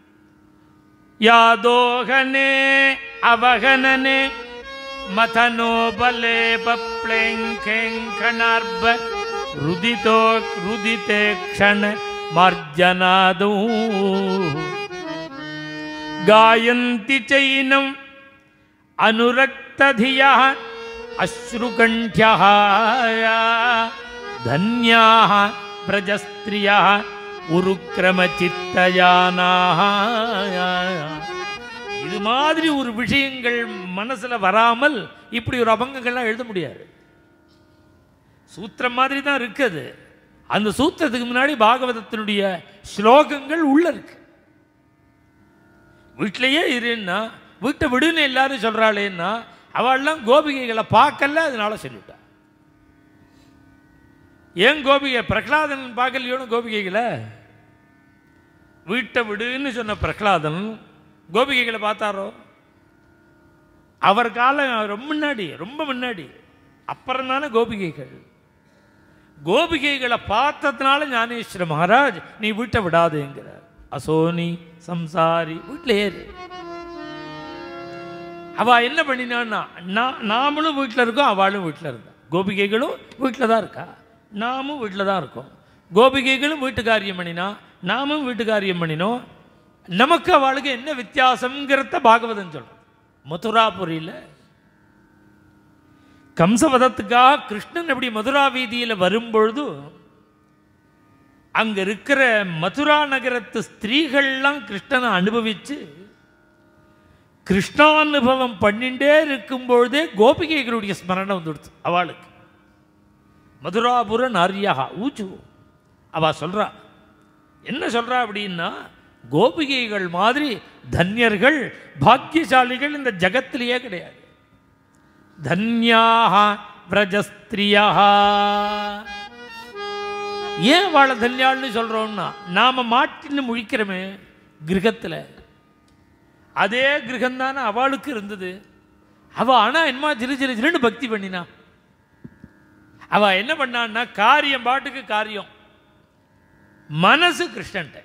யாதோகனே அவகனனே மதனோ பலே பப்ளேங்கணார்ப ருதிதோ ருதிதே க்ஷண மார்ஜனாதூ गायन्ति चैनम् अनुरक्तधियः अश्रुकण्ठ्यः धन्याः व्रजस्त्रियः உருக்கிரமச்சித்தயானாக இது மாதிரி ஒரு விஷயங்கள் மனசுல வராமல் இப்படி ஒரு அபங்கங்கள்லாம் எழுத முடியாது சூத்திரம் மாதிரி தான் இருக்குது அந்த சூத்திரத்துக்கு முன்னாடி பாகவதத்தினுடைய ஸ்லோகங்கள் உள்ள இருக்கு வீட்டிலேயே இருன்னா வீட்டை விடுன்னு எல்லாரும் சொல்கிறாளேன்னா அவள்லாம் கோபிகைகளை பார்க்கல அதனால சொல்லிவிட்டா ஏன் கோபிகை பிரகலாதன் பார்க்கலையோன்னு கோபிகைகளை வீட்டை விடுன்னு சொன்ன பிரகலாதன் கோபிகைகளை பார்த்தாரோ அவர் காலம் ரொம்ப முன்னாடி ரொம்ப முன்னாடி அப்புறம் தானே கோபிகைகள் கோபிகைகளை பார்த்ததுனால ஞானேஸ்வர மகாராஜ் நீ வீட்டை விடாதேங்கிறார் அசோனி சம்சாரி வீட்டில் ஏறு அவ என்ன பண்ணினான்னா நான் நாமளும் வீட்டில் இருக்கோம் அவளும் வீட்டில் இருந்தா கோபிகைகளும் வீட்டில் தான் இருக்கா நாமும் வீட்டில் தான் இருக்கோம் கோபிகைகளும் வீட்டு காரியம் பண்ணினா நாமும் வீட்டு காரியம் பண்ணினோம் நமக்கு அவளுக்கு என்ன வித்தியாசம்ங்கிறத பாகவதன் சொல்றோம் மதுராபுரியில் கம்சவதத்துக்காக கிருஷ்ணன் எப்படி மதுரா வீதியில் வரும்பொழுது அங்க இருக்கிற மதுரா நகரத்து ஸ்திரீகள்லாம் கிருஷ்ணனை அனுபவிச்சு கிருஷ்ணானுபவம் பண்ணிட்டே இருக்கும் பொழுதே கோபிகைகளுடைய ஸ்மரணம் வந்துடுச்சு அவளுக்கு மதுராபுர நாரியாக ஊச்சு அவ சொல்றா என்ன சொல்றா அப்படின்னா கோபிகைகள் மாதிரி தன்யர்கள் பாக்கியசாலிகள் இந்த ஜகத்திலேயே கிடையாது தன்யாக பிரஜஸ்திரியா ஏன் வாழ தன்யாள்னு சொல்றோம்னா நாம மாட்டின்னு முழிக்கிறோமே கிரகத்தில் அதே கிரகம் தானே அவளுக்கு இருந்தது அவ ஆனா என்னமா சிறு சிறு சிறுன்னு பக்தி பண்ணினா அவ என்ன பண்ணான்னா காரியம் பாட்டுக்கு காரியம் மனசு கிருஷ்ணன்ட்ட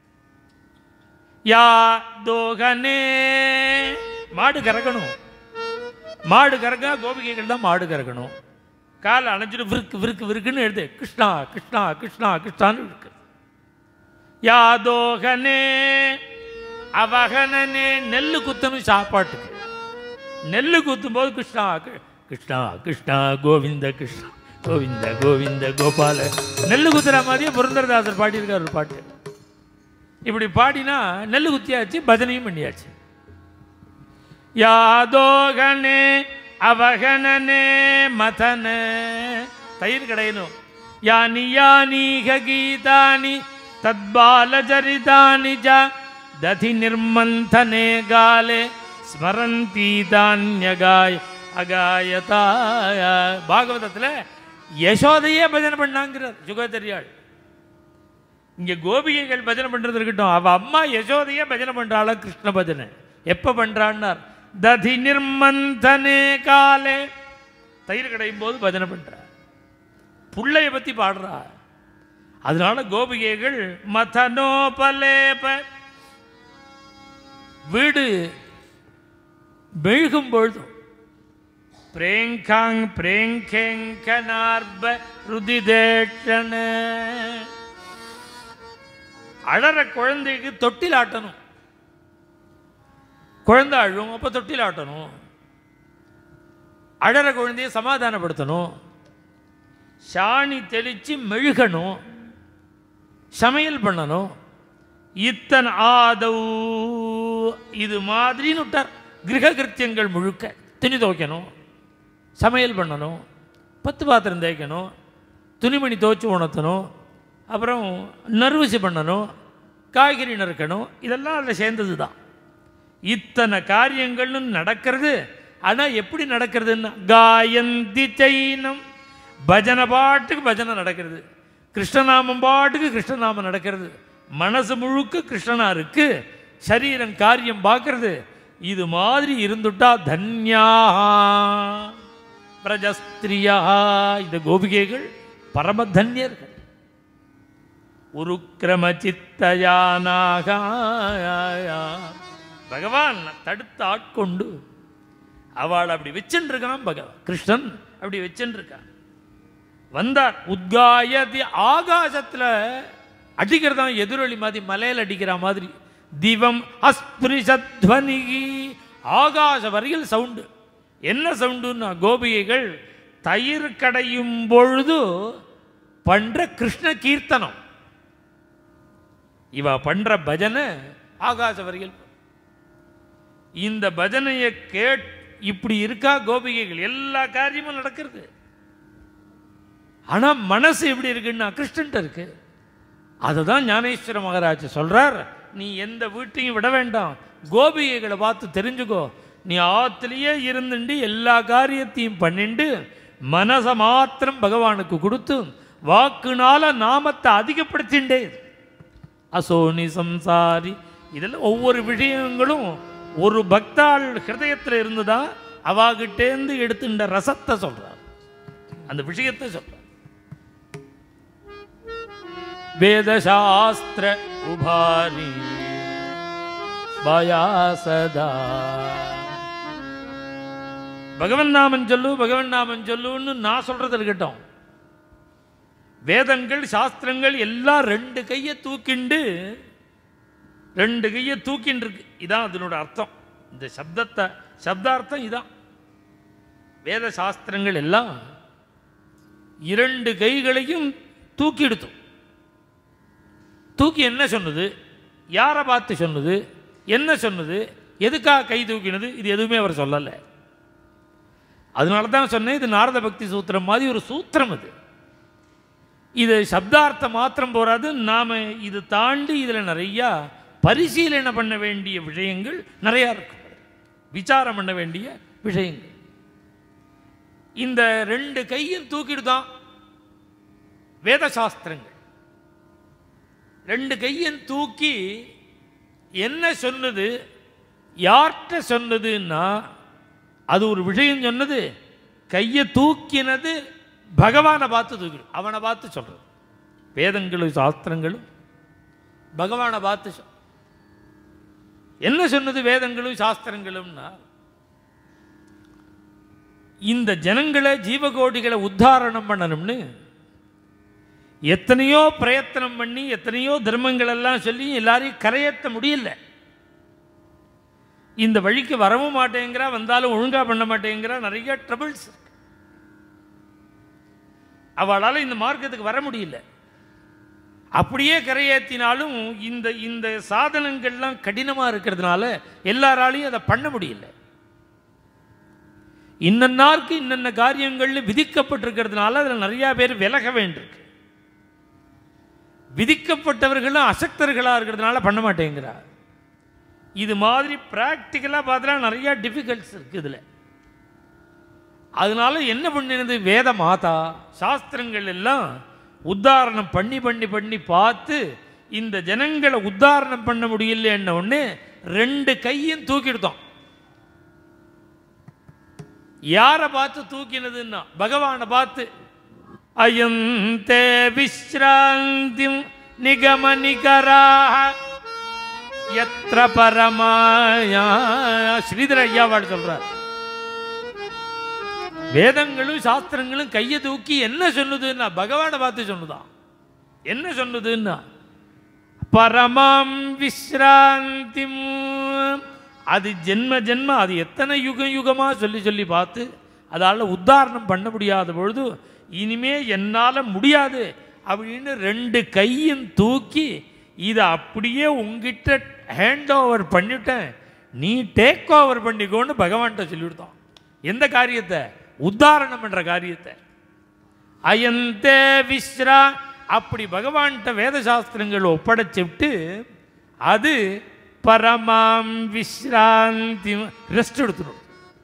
யா தோகனே மாடு கறக்கணும் மாடு கறக்க கோபிகைகள் தான் மாடு கறக்கணும் காலை அணைச்சிட்டு விருக்கு விருக்கு விருக்குன்னு எழுது கிருஷ்ணா கிருஷ்ணா கிருஷ்ணா கிருஷ்ணான்னு இருக்கு யாதோகனே அவகனனே நெல்லு குத்தணும் சாப்பாட்டுக்கு நெல்லு குத்தும் போது கிருஷ்ணா கி- கிருஷ்ணா கிருஷ்ணா கோவிந்த கிருஷ்ணா கோவிந்த கோவிந்த கோபால நெல்லு குத்துற மாதிரியே புரந்தரதாசர் பாடியிருக்கார் ஒரு பாட்டு இப்படி பாடினா நெல்லு குத்தியாச்சு பஜனையும் பண்ணியாச்சு யாதோகனே அவகனனே மதன தயிர் கடையணும் யானி யானீக கீதானி தத்பாலச்சரிதானி ஜ ததி நிர்மந்தனே காலே ஸ்மரந்தி தானியகாய் அகாயதாய பாகவதத்தில் யசோதையே பஜனை பண்ணாங்கிறார் சுகதரியாள் இங்கே கோபிகைகள் பஜனை பண்ணுறது இருக்கட்டும் அவள் அம்மா யசோதையே பஜனை பண்ணுறாளா கிருஷ்ண பஜனை எப்போ பண்ணுறான்னார் ததி நிர்மந்தனே காலே தயிர் கடையும் போது பஜனை பண்ணுறா புள்ளைய பற்றி பாடுறா அதனால கோபிகைகள் மதனோபலேப வீடு மெழுகும் பொழுதும் பிரேங்காங் பிரேங்கேங்கனார்ப ருதிதேஷன அழற குழந்தைக்கு தொட்டில் ஆட்டணும் குழந்தை அழும் அப்போ தொட்டில் ஆட்டணும் அழற குழந்தைய சமாதானப்படுத்தணும் சாணி தெளித்து மெழுகணும் சமையல் பண்ணணும் இத்தன் ஆதவ் இது மாதிரின்னு விட்டார் கிரக கிருத்தியங்கள் முழுக்க துணி துவைக்கணும் சமையல் பண்ணணும் பத்து பாத்திரம் தேய்க்கணும் துணிமணி துவைச்சு உணர்த்தணும் அப்புறம் நறுவசி பண்ணணும் காய்கறி நறுக்கணும் இதெல்லாம் அதில் சேர்ந்தது தான் இத்தனை காரியங்கள்னு நடக்கிறது ஆனால் எப்படி நடக்கிறதுன்னா காயந்தி சைனம் பஜனை பாட்டுக்கு பஜனை நடக்கிறது கிருஷ்ணநாமம் பாட்டுக்கு கிருஷ்ணநாமம் நடக்கிறது மனசு முழுக்க கிருஷ்ணனா இருக்கு சரீரம் காரியம் பார்க்கறது இது மாதிரி இருந்துட்டா தன்யா பிரஜஸ்திரியா இந்த கோபிகைகள் பரமதன்யர்கள் உருக்கிரம சித்தயானாக பகவான் தடுத்து ஆட்கொண்டு அவள் அப்படி வச்சுருக்கான் பகவான் கிருஷ்ணன் அப்படி வச்சுருக்கான் வந்தார் உத்காயதி ஆகாசத்தில் அடிக்கிறதான் எதிரொலி மாதிரி மலையில் அடிக்கிற மாதிரி திவம் அஸ்பிரிசத்வனி ஆகாச வரையில் சவுண்டு என்ன சவுண்டுன்னா கோபிகைகள் தயிர் கடையும் பொழுது பண்ற கிருஷ்ண கீர்த்தனம் இவ பண்ற பஜனை ஆகாச வரையில் இந்த பஜனையை கேட் இப்படி இருக்கா கோபிகைகள் எல்லா காரியமும் நடக்கிறது ஆனா மனசு எப்படி இருக்குன்னா கிருஷ்ணன்ட்ட இருக்கு அதை தான் ஞானேஸ்வர மகாராஜ் சொல்றார் நீ எந்த வீட்டையும் விட வேண்டாம் கோபிகைகளை பார்த்து தெரிஞ்சுக்கோ நீ ஆத்துலேயே இருந்துட்டு எல்லா காரியத்தையும் பண்ணிண்டு மனசை மாத்திரம் பகவானுக்கு கொடுத்து வாக்குனால நாமத்தை அதிகப்படுத்திண்டே இரு. அசோனி சம்சாரி இதெல்லாம் ஒவ்வொரு விஷயங்களும் ஒரு பக்தாள் ஹிருதயத்தில் இருந்துதா அவாகிட்டேந்து எடுத்துட்ட ரசத்தை சொல்றார் அந்த விஷயத்தை சொல்றார் வேதசாஸ்திர உபாரி பயாசதா பகவன் நாமன் சொல்லு பகவன் நாமன் சொல்லுன்னு நான் சொல்றது இருக்கட்டும் வேதங்கள் சாஸ்திரங்கள் எல்லாம் ரெண்டு கையை தூக்கிண்டு ரெண்டு கையை தூக்கின்னு இருக்கு இதான் அதனோட அர்த்தம் இந்த சப்தத்தை சப்தார்த்தம் இதான் வேத சாஸ்திரங்கள் எல்லாம் இரண்டு கைகளையும் தூக்கி எடுத்தோம் தூக்கி என்ன சொன்னது யாரை பார்த்து சொன்னது என்ன சொன்னது எதுக்காக கை தூக்கினது இது எதுவுமே அவர் சொல்லலை அதனால தான் சொன்னேன் இது நாரத பக்தி சூத்திரம் மாதிரி ஒரு சூத்திரம் இது இது சப்தார்த்தம் மாத்திரம் போராது நாம் இது தாண்டி இதில் நிறையா பரிசீலனை பண்ண வேண்டிய விஷயங்கள் நிறையா இருக்கு விசாரம் பண்ண வேண்டிய விஷயங்கள் இந்த ரெண்டு கையும் தூக்கிட்டு தான் வேத சாஸ்திரங்கள் ரெண்டு கையும் தூக்கி என்ன சொன்னது யார்கிட்ட சொன்னதுன்னா அது ஒரு விஷயம் சொன்னது கையை தூக்கினது பகவானை பார்த்து தூக்கிடும் அவனை பார்த்து சொல்றது வேதங்களும் சாஸ்திரங்களும் பகவானை பார்த்து சொல் என்ன சொன்னது வேதங்களும் சாஸ்திரங்களும்னா இந்த ஜனங்களை ஜீவகோடிகளை உத்தாரணம் பண்ணணும்னு எத்தனையோ பிரயத்தனம் பண்ணி எத்தனையோ தர்மங்கள் எல்லாம் சொல்லி எல்லாரையும் கரையேற்ற முடியல இந்த வழிக்கு வரவும் மாட்டேங்கிறா வந்தாலும் ஒழுங்கா பண்ண மாட்டேங்கிறா நிறைய ட்ரபிள்ஸ் அவளால் இந்த மார்க்கத்துக்கு வர முடியல அப்படியே கரையேற்றினாலும் இந்த இந்த சாதனங்கள்லாம் கடினமாக இருக்கிறதுனால எல்லாராலையும் அதை பண்ண முடியல இன்னன்னாருக்கு இன்னென்ன காரியங்கள்ல விதிக்கப்பட்டிருக்கிறதுனால அதில் நிறையா பேர் விலக வேண்டியிருக்கு விதிக்கப்பட்டவர்களும் அசக்தர்களாக இருக்கிறதுனால பண்ண மாட்டேங்கிறா இது மாதிரி ப்ராக்டிக்கலாக பார்த்தா நிறையா டிஃபிகல்ட்ஸ் இருக்குது இதில் அதனால என்ன பண்ணினது வேத மாதா சாஸ்திரங்கள் எல்லாம் உத்தாரணம் பண்ணி பண்ணி பண்ணி பார்த்து இந்த ஜனங்களை உத்தாரணம் பண்ண முடியலன்ன உடனே ரெண்டு கையும் தூக்கிடுத்தோம் யாரை பார்த்து தூக்கினதுன்னா பகவானை பார்த்து அயந்தே விஸ்ராந்தி நிகமனிகராக எத்திர பரமாயா ஸ்ரீதர ஐயாவாடு சொல்றார் வேதங்களும் சாஸ்திரங்களும் கையை தூக்கி என்ன சொன்னதுன்னா பகவானை பார்த்து சொன்னதான் என்ன சொன்னதுன்னா பரமாம் விஸ்ராந்தி அது ஜென்ம ஜென்ம அது எத்தனை யுகம் யுகமா சொல்லி சொல்லி பார்த்து அதால் உத்தாரணம் பண்ண முடியாத பொழுது இனிமே என்னால் முடியாது அப்படின்னு ரெண்டு கையும் தூக்கி இதை அப்படியே உங்ககிட்ட ஹேண்ட் ஓவர் பண்ணிட்டேன் நீ டேக் ஓவர் பண்ணிக்கோன்னு பகவான்கிட்ட சொல்லிவிடுத்தான் எந்த காரியத்தை உத்தாரணம் பண்ற காரியத்தை அயந்தே விஸ்ரா அப்படி பகவான்கிட்ட வேத சாஸ்திரங்கள் ஒப்படைச்சிட்டு அது பரமாம் விஸ்ராந்தி ரெஸ்ட் எடுத்துடும்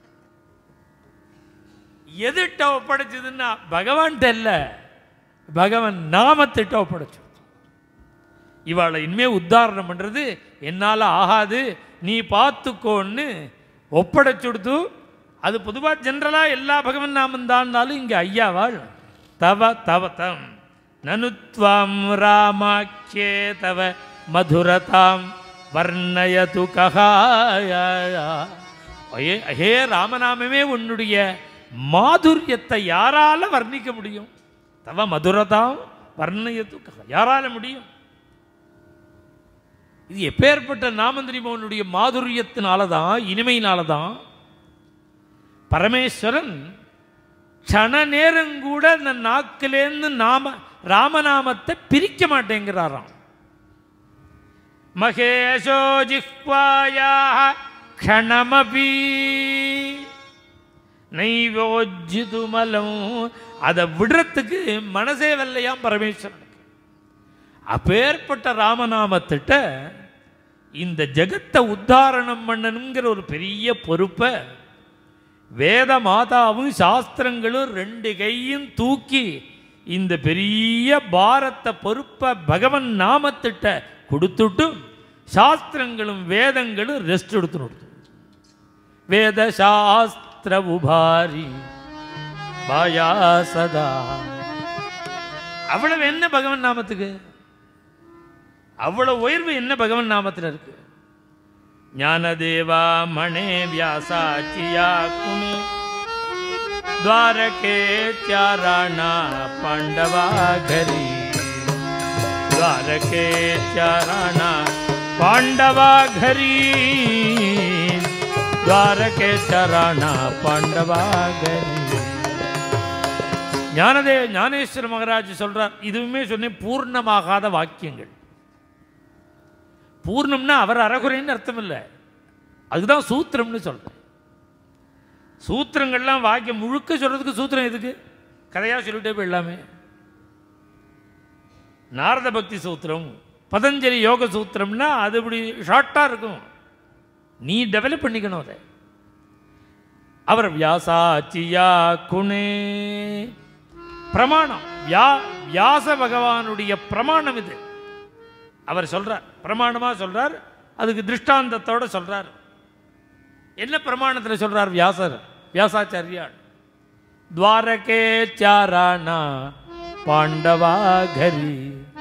எதிட்ட ஒப்படைச்சதுன்னா பகவான்கிட்ட இல்லை பகவான் நாமத்திட்ட ஒப்படைச்சு இவாளை இனிமே உத்தாரணம் பண்ணுறது என்னால் ஆகாது நீ பார்த்துக்கோன்னு ஒப்படைச்சுடுத்து அது பொதுவாக ஜென்ரலாக எல்லா பகவன் நாமம் தான்னாலும் இங்கே ஐயாவாள் தவ தவ தம் நனுத்வாம் ராமாக்கியே தவ மதுரதாம் வர்ணயது ககாயா ஹே- ஹே ராமநாமமே உன்னுடைய மாதுரியத்தை யாரால வர்ணிக்க முடியும் தவ மதுரதாம் வர்ணயத்து ககா யாரால முடியும் இது எப்பேற்பட்ட நாமம் தெரியுமா உன்னுடைய மாதுரியத்தினால தான் இனிமையினால தான் பரமேஸ்வரன் க்ஷண நேரம் கூட அந்த நாக்கிலேருந்து நாம ராமநாமத்தை பிரிக்க மாட்டேங்கிறாராம் மகேஷோ ஜிஹ்வாயா க்ஷணமபி நைவோஜிதுமலம் அதை விடுறதுக்கு மனசே வரலையாம் பரமேஸ்வரனுக்கு அப்பேற்பட்ட ராமநாமத்திட்ட இந்த ஜெகத்தை உத்தாரணம் பண்ணணுங்கிற ஒரு பெரிய பொறுப்பை வேத மாதாவும் சாஸ்திரங்களும் ரெண்டு கையும் தூக்கி இந்த பெரிய பாரத்தை பொறுப்பை பகவன் நாமத்திட்ட கொடுத்துட்டு சாஸ்திரங்களும் வேதங்களும் ரெஸ்ட் எடுத்துன்னு வேத சாஸ்திர உபாரி பாயா சதா அவ்வளவு என்ன பகவன் நாமத்துக்கு அவ்வளவு உயர்வு என்ன பகவன் நாமத்தில் இருக்கு ஞானதேவா மணே வியாசாச்சியா குணு द्वारके चाराणा पांडवा घरी द्वारके चाराणा पांडवा घरी द्वारके चाराणा पांडवा घरी ஞானதே ஞானேஸ்வர மகராஜ் சொல்றார் இதுவுமே சொன்னேன் பூர்ணமாகாத வாக்கியங்கள் பூர்ணம்னா அவர் அறகுறைன்னு அர்த்தம் இல்லை அதுதான் சூத்திரம்னு சொல்றேன் சூத்திரங்கள்லாம் வாக்கியம் முழுக்க சொல்றதுக்கு சூத்திரம் எதுக்கு கதையாக சொல்லிட்டே போய் எல்லாமே நாரத பக்தி சூத்திரம் பதஞ்சலி யோக சூத்திரம்னா அது இப்படி ஷார்ட்டாக இருக்கும் நீ டெவலப் பண்ணிக்கணும் அதை அவர் வியாசாச்சியா குணே பிரமாணம் வியா வியாச பகவானுடைய பிரமாணம் இது அவர் சொல்றார் பிரமாணமா சொல்றார் அதுக்கு திருஷ்டாந்தத்தோட சொல்றார் என்ன பிரமாணத்தில் சொல்றார் வியாசர் வியாசாச்சாரியார் துவாரகே சாராணா பாண்டவா கரி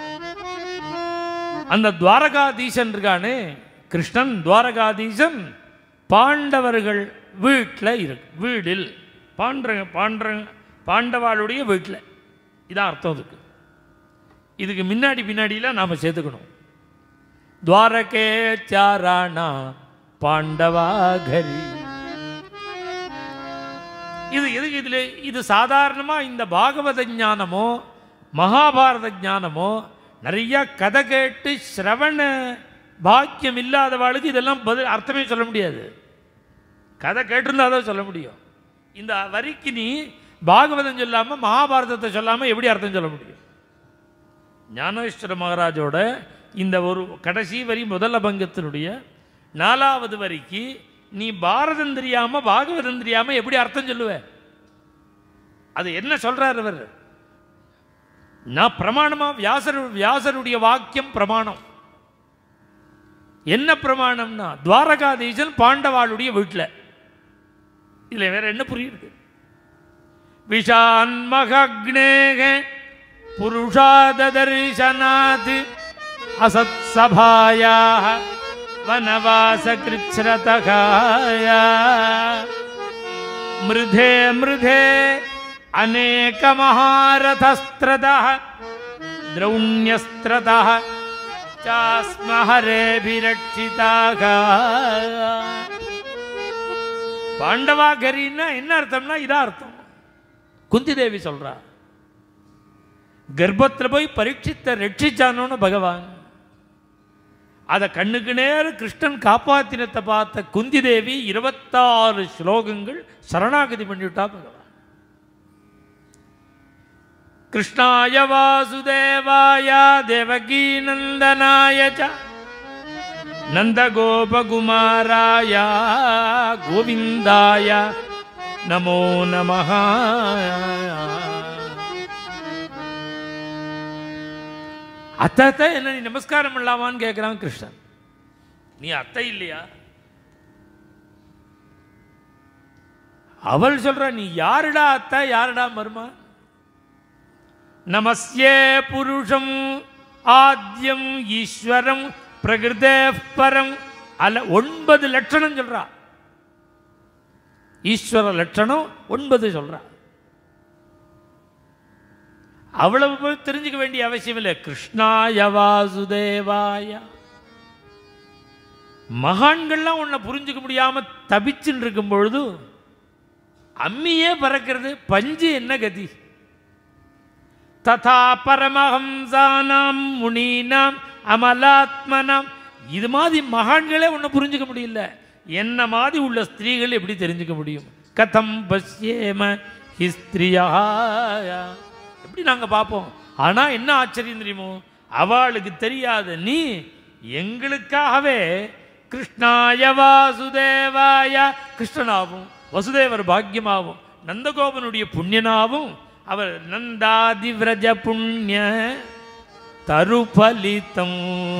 அந்த துவாரகாதீசன் இருக்கானே கிருஷ்ணன் துவாரகாதீசன் பாண்டவர்கள் வீட்டில் இருக்கு வீடில் பாண்ட பாண்ட பாண்டவாளுடைய வீட்டில் இதான் அர்த்தம் இதுக்கு இதுக்கு முன்னாடி பின்னாடியில் நாம் சேர்த்துக்கணும் துவாரகே சாராணா பாண்டவா கரி இது எதுக்கு இதில் இது சாதாரணமாக இந்த பாகவத ஞானமோ மகாபாரத ஞானமோ நிறைய கதை கேட்டு சிரவண பாக்கியம் இல்லாதவாளுக்கு இதெல்லாம் பதில் அர்த்தமே சொல்ல முடியாது கதை கேட்டிருந்தா தான் சொல்ல முடியும் இந்த வரிக்கு நீ பாகவதம் சொல்லாமல் மகாபாரதத்தை சொல்லாமல் எப்படி அர்த்தம் சொல்ல முடியும் ஞானேஸ்வர மகாராஜோட இந்த ஒரு கடைசி வரி முதல் பங்கத்தினுடைய நாலாவது வரிக்கு நீ பாரதம் தெரியாம பாகவதம் தெரியாம எப்படி அர்த்தம் சொல்லுவ அது என்ன சொல்றார் அவர் நான் பிரமாணமா வியாசர் வியாசருடைய வாக்கியம் பிரமாணம் என்ன பிரமாணம்னா துவாரகாதீசன் பாண்டவாளுடைய வீட்டில் இதுல வேற என்ன புரியுது விஷான்மகக்னேக புருஷாததர்சனாத் அசத் சபாயாக वनवासकृच्छ्रतकाया मृधे मृधे अनेकमहारथस्त्रतः द्रौण्यस्त्रतः चास्महरेभिरक्षिताः பாண்டவாகரின்னா என்ன அர்த்தம்னா இதான் அர்த்தம் குந்தி தேவி சொல்றா கர்ப்பத்தில் போய் பரீட்சித்த ரட்சிச்சானோன்னு பகவான் அதை கண்ணுக்கு நேர கிருஷ்ணன் காப்பாத்தினத்தை பார்த்த குந்தி தேவி இருபத்தாறு ஸ்லோகங்கள் சரணாகதி பண்ணிவிட்டா பகவான் கிருஷ்ணாய வாசுதேவாய தேவகி நந்தனாய ச நந்தகோபகுமாராய கோவிந்தாய நமோ நமः அத்தை என்ன நீ நமஸ்காரம் பண்ணலாமான்னு கேட்குறான் கிருஷ்ணன் நீ அத்தை இல்லையா அவள் சொல்றா நீ யாருடா அத்தை யாருடா மருமா நமஸ்யே புருஷம் ஆத்யம் ஈஸ்வரம் பிரகிருதே பரம் அல்ல ஒன்பது லட்சணம் சொல்றா ஈஸ்வர லட்சணம் ஒன்பது சொல்றா அவ்வளவு போய் தெரிஞ்சுக்க வேண்டிய அவசியம் இல்லை கிருஷ்ணாய வாசுதேவாய மகான்கள்லாம் உன்னை புரிஞ்சுக்க முடியாம தபிச்சுன்னு இருக்கும் பொழுது அம்மியே பறக்கிறது பஞ்சு என்ன கதி ததா பரமஹம்சானாம் முனீனாம் அமலாத்மனாம் இது மாதிரி மகான்களே உன்னை புரிஞ்சுக்க முடியல என்ன மாதிரி உள்ள ஸ்திரீகள் எப்படி தெரிஞ்சுக்க முடியும் கதம் பஸ்யேம ஹிஸ்திரியா எப்படி நாங்கள் பார்ப்போம் ஆனால் என்ன ஆச்சரியம் தெரியுமோ அவளுக்கு தெரியாத நீ எங்களுக்காகவே கிருஷ்ணாய வாசுதேவாய கிருஷ்ணனாவும் வசுதேவர் பாக்கியமாவும் நந்தகோபனுடைய புண்ணியனாவும் அவர் நந்தாதி விரஜ புண்ணிய தருபலித்தம்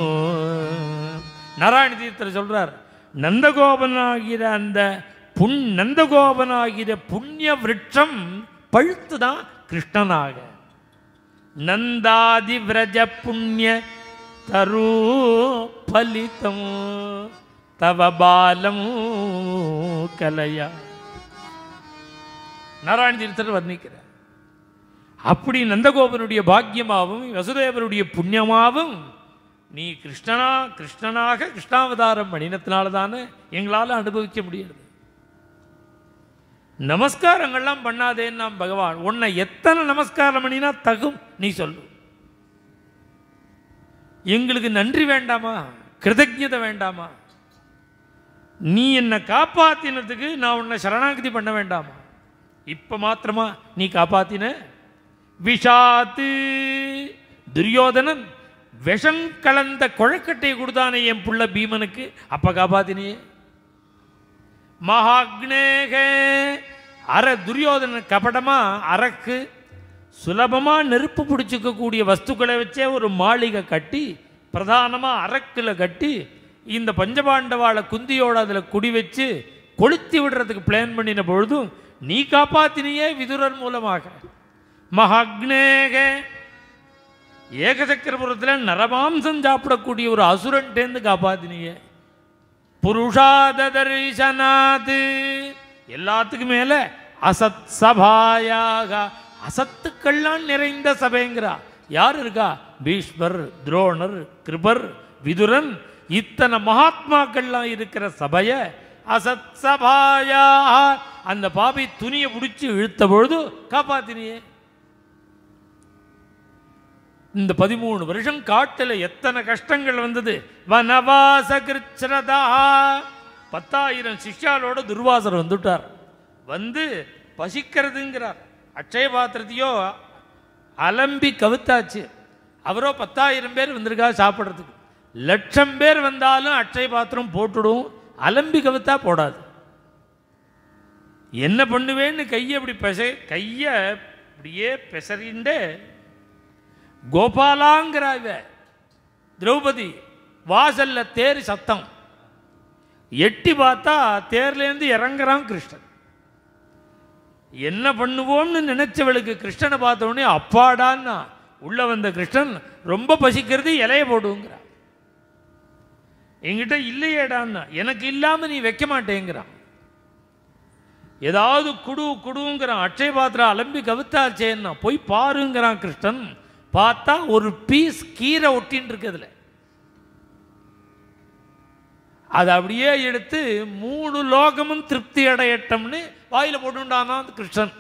நாராயண தீர்த்தர் சொல்றார் நந்தகோபனாகிற அந்த புண் நந்தகோபனாகிற புண்ணிய விருட்சம் பழுத்து தான் கிருஷ்ணனாக நந்தாதி விரஜ புண்ணிய தரு பலிதம் தவ பாலம் கலையா நாராயண தீர்த்தர் வர்ணிக்கிறார் அப்படி நந்தகோபனுடைய பாக்கியமாகவும் வசுதேவருடைய புண்ணியமாகவும் நீ கிருஷ்ணனா கிருஷ்ணனாக கிருஷ்ணாவதாரம் பண்ணினத்தினால தானே எங்களால் அனுபவிக்க முடியாது நமஸ்காரங்கள்லாம் பண்ணாதேன்னா பகவான் உன்னை எத்தனை நமஸ்காரம் பண்ணினா தகும் நீ சொல்லு எங்களுக்கு நன்றி வேண்டாமா கிருதஜதை வேண்டாமா நீ என்னை காப்பாத்தினதுக்கு நான் உன்னை சரணாகதி பண்ண வேண்டாமா இப்ப மாத்திரமா நீ காப்பாத்தின விஷாத்து துரியோதனன் விஷம் கலந்த குழக்கட்டையை கொடுத்தானே என் புள்ள பீமனுக்கு அப்ப காப்பாத்தினியே மகாக்னேக அற துரியோதன கபடமா அரக்கு சுலபமா நெருப்பு பிடிச்சிக்கக்கூடிய வஸ்துக்களை வச்சே ஒரு மாளிகை கட்டி பிரதானமா அரக்கில் கட்டி இந்த பஞ்சபாண்டவாளை குந்தியோட அதில் குடி வச்சு கொளுத்தி விடுறதுக்கு பிளான் பண்ணின பொழுதும் நீ காப்பாத்தினியே விதுரன் மூலமாக மகாக்னேக ஏகசக்கரபுரத்தில் நரமாம்சம் சாப்பிடக்கூடிய ஒரு அசுரன்டேந்து காப்பாத்தினியே புருஷாத தரிசனாது எல்லாத்துக்கும் மேல அசத் சபாயாக அசத்துக்கள்லாம் நிறைந்த சபைங்கிறா யார் இருக்கா பீஷ்மர் துரோணர் கிருபர் விதுரன் இத்தனை மகாத்மாக்கள்லாம் இருக்கிற சபைய அசத் சபாயா அந்த பாபி துணியை பிடிச்சி இழுத்த பொழுது காப்பாத்தினியே இந்த பதிமூணு வருஷம் காட்டுல எத்தனை கஷ்டங்கள் வந்தது வனவாச கிருச்சரதா பத்தாயிரம் சிஷ்யாலோட துர்வாசர் வந்துட்டார் வந்து பசிக்கிறதுங்கிறார் அட்சய பாத்திரத்தையோ அலம்பி கவுத்தாச்சு அவரோ பத்தாயிரம் பேர் வந்திருக்கா சாப்பிட்றதுக்கு லட்சம் பேர் வந்தாலும் அட்சய பாத்திரம் போட்டுடும் அலம்பி கவுத்தா போடாது என்ன பண்ணுவேன்னு கையை இப்படி பெச கையை இப்படியே பெசறிண்டு கோபாலாங்கிறா இவ திரௌபதி வாசல்ல தேர் சத்தம் எட்டி பார்த்தா தேர்லேருந்து இறங்குறான் கிருஷ்ணன் என்ன பண்ணுவோம்னு நினைச்சவளுக்கு கிருஷ்ணனை பார்த்த உடனே அப்பாடான்னா உள்ள வந்த கிருஷ்ணன் ரொம்ப பசிக்கிறது இலைய போடுங்கிறான் என்கிட்ட இல்லையேடான்னா எனக்கு இல்லாம நீ வைக்க மாட்டேங்கிறான் ஏதாவது குடு குடுங்கிறான் அட்சய பாத்திரம் அலம்பி கவித்தாச்சேன்னா போய் பாருங்கிறான் கிருஷ்ணன் பார்த்தா ஒரு பீஸ் கீரை ஒட்டின்னு இருக்குதுல அதை அப்படியே எடுத்து மூணு லோகமும் திருப்தி அடையட்டம்னு வாயில போட்டுண்டானா அந்த கிருஷ்ணன்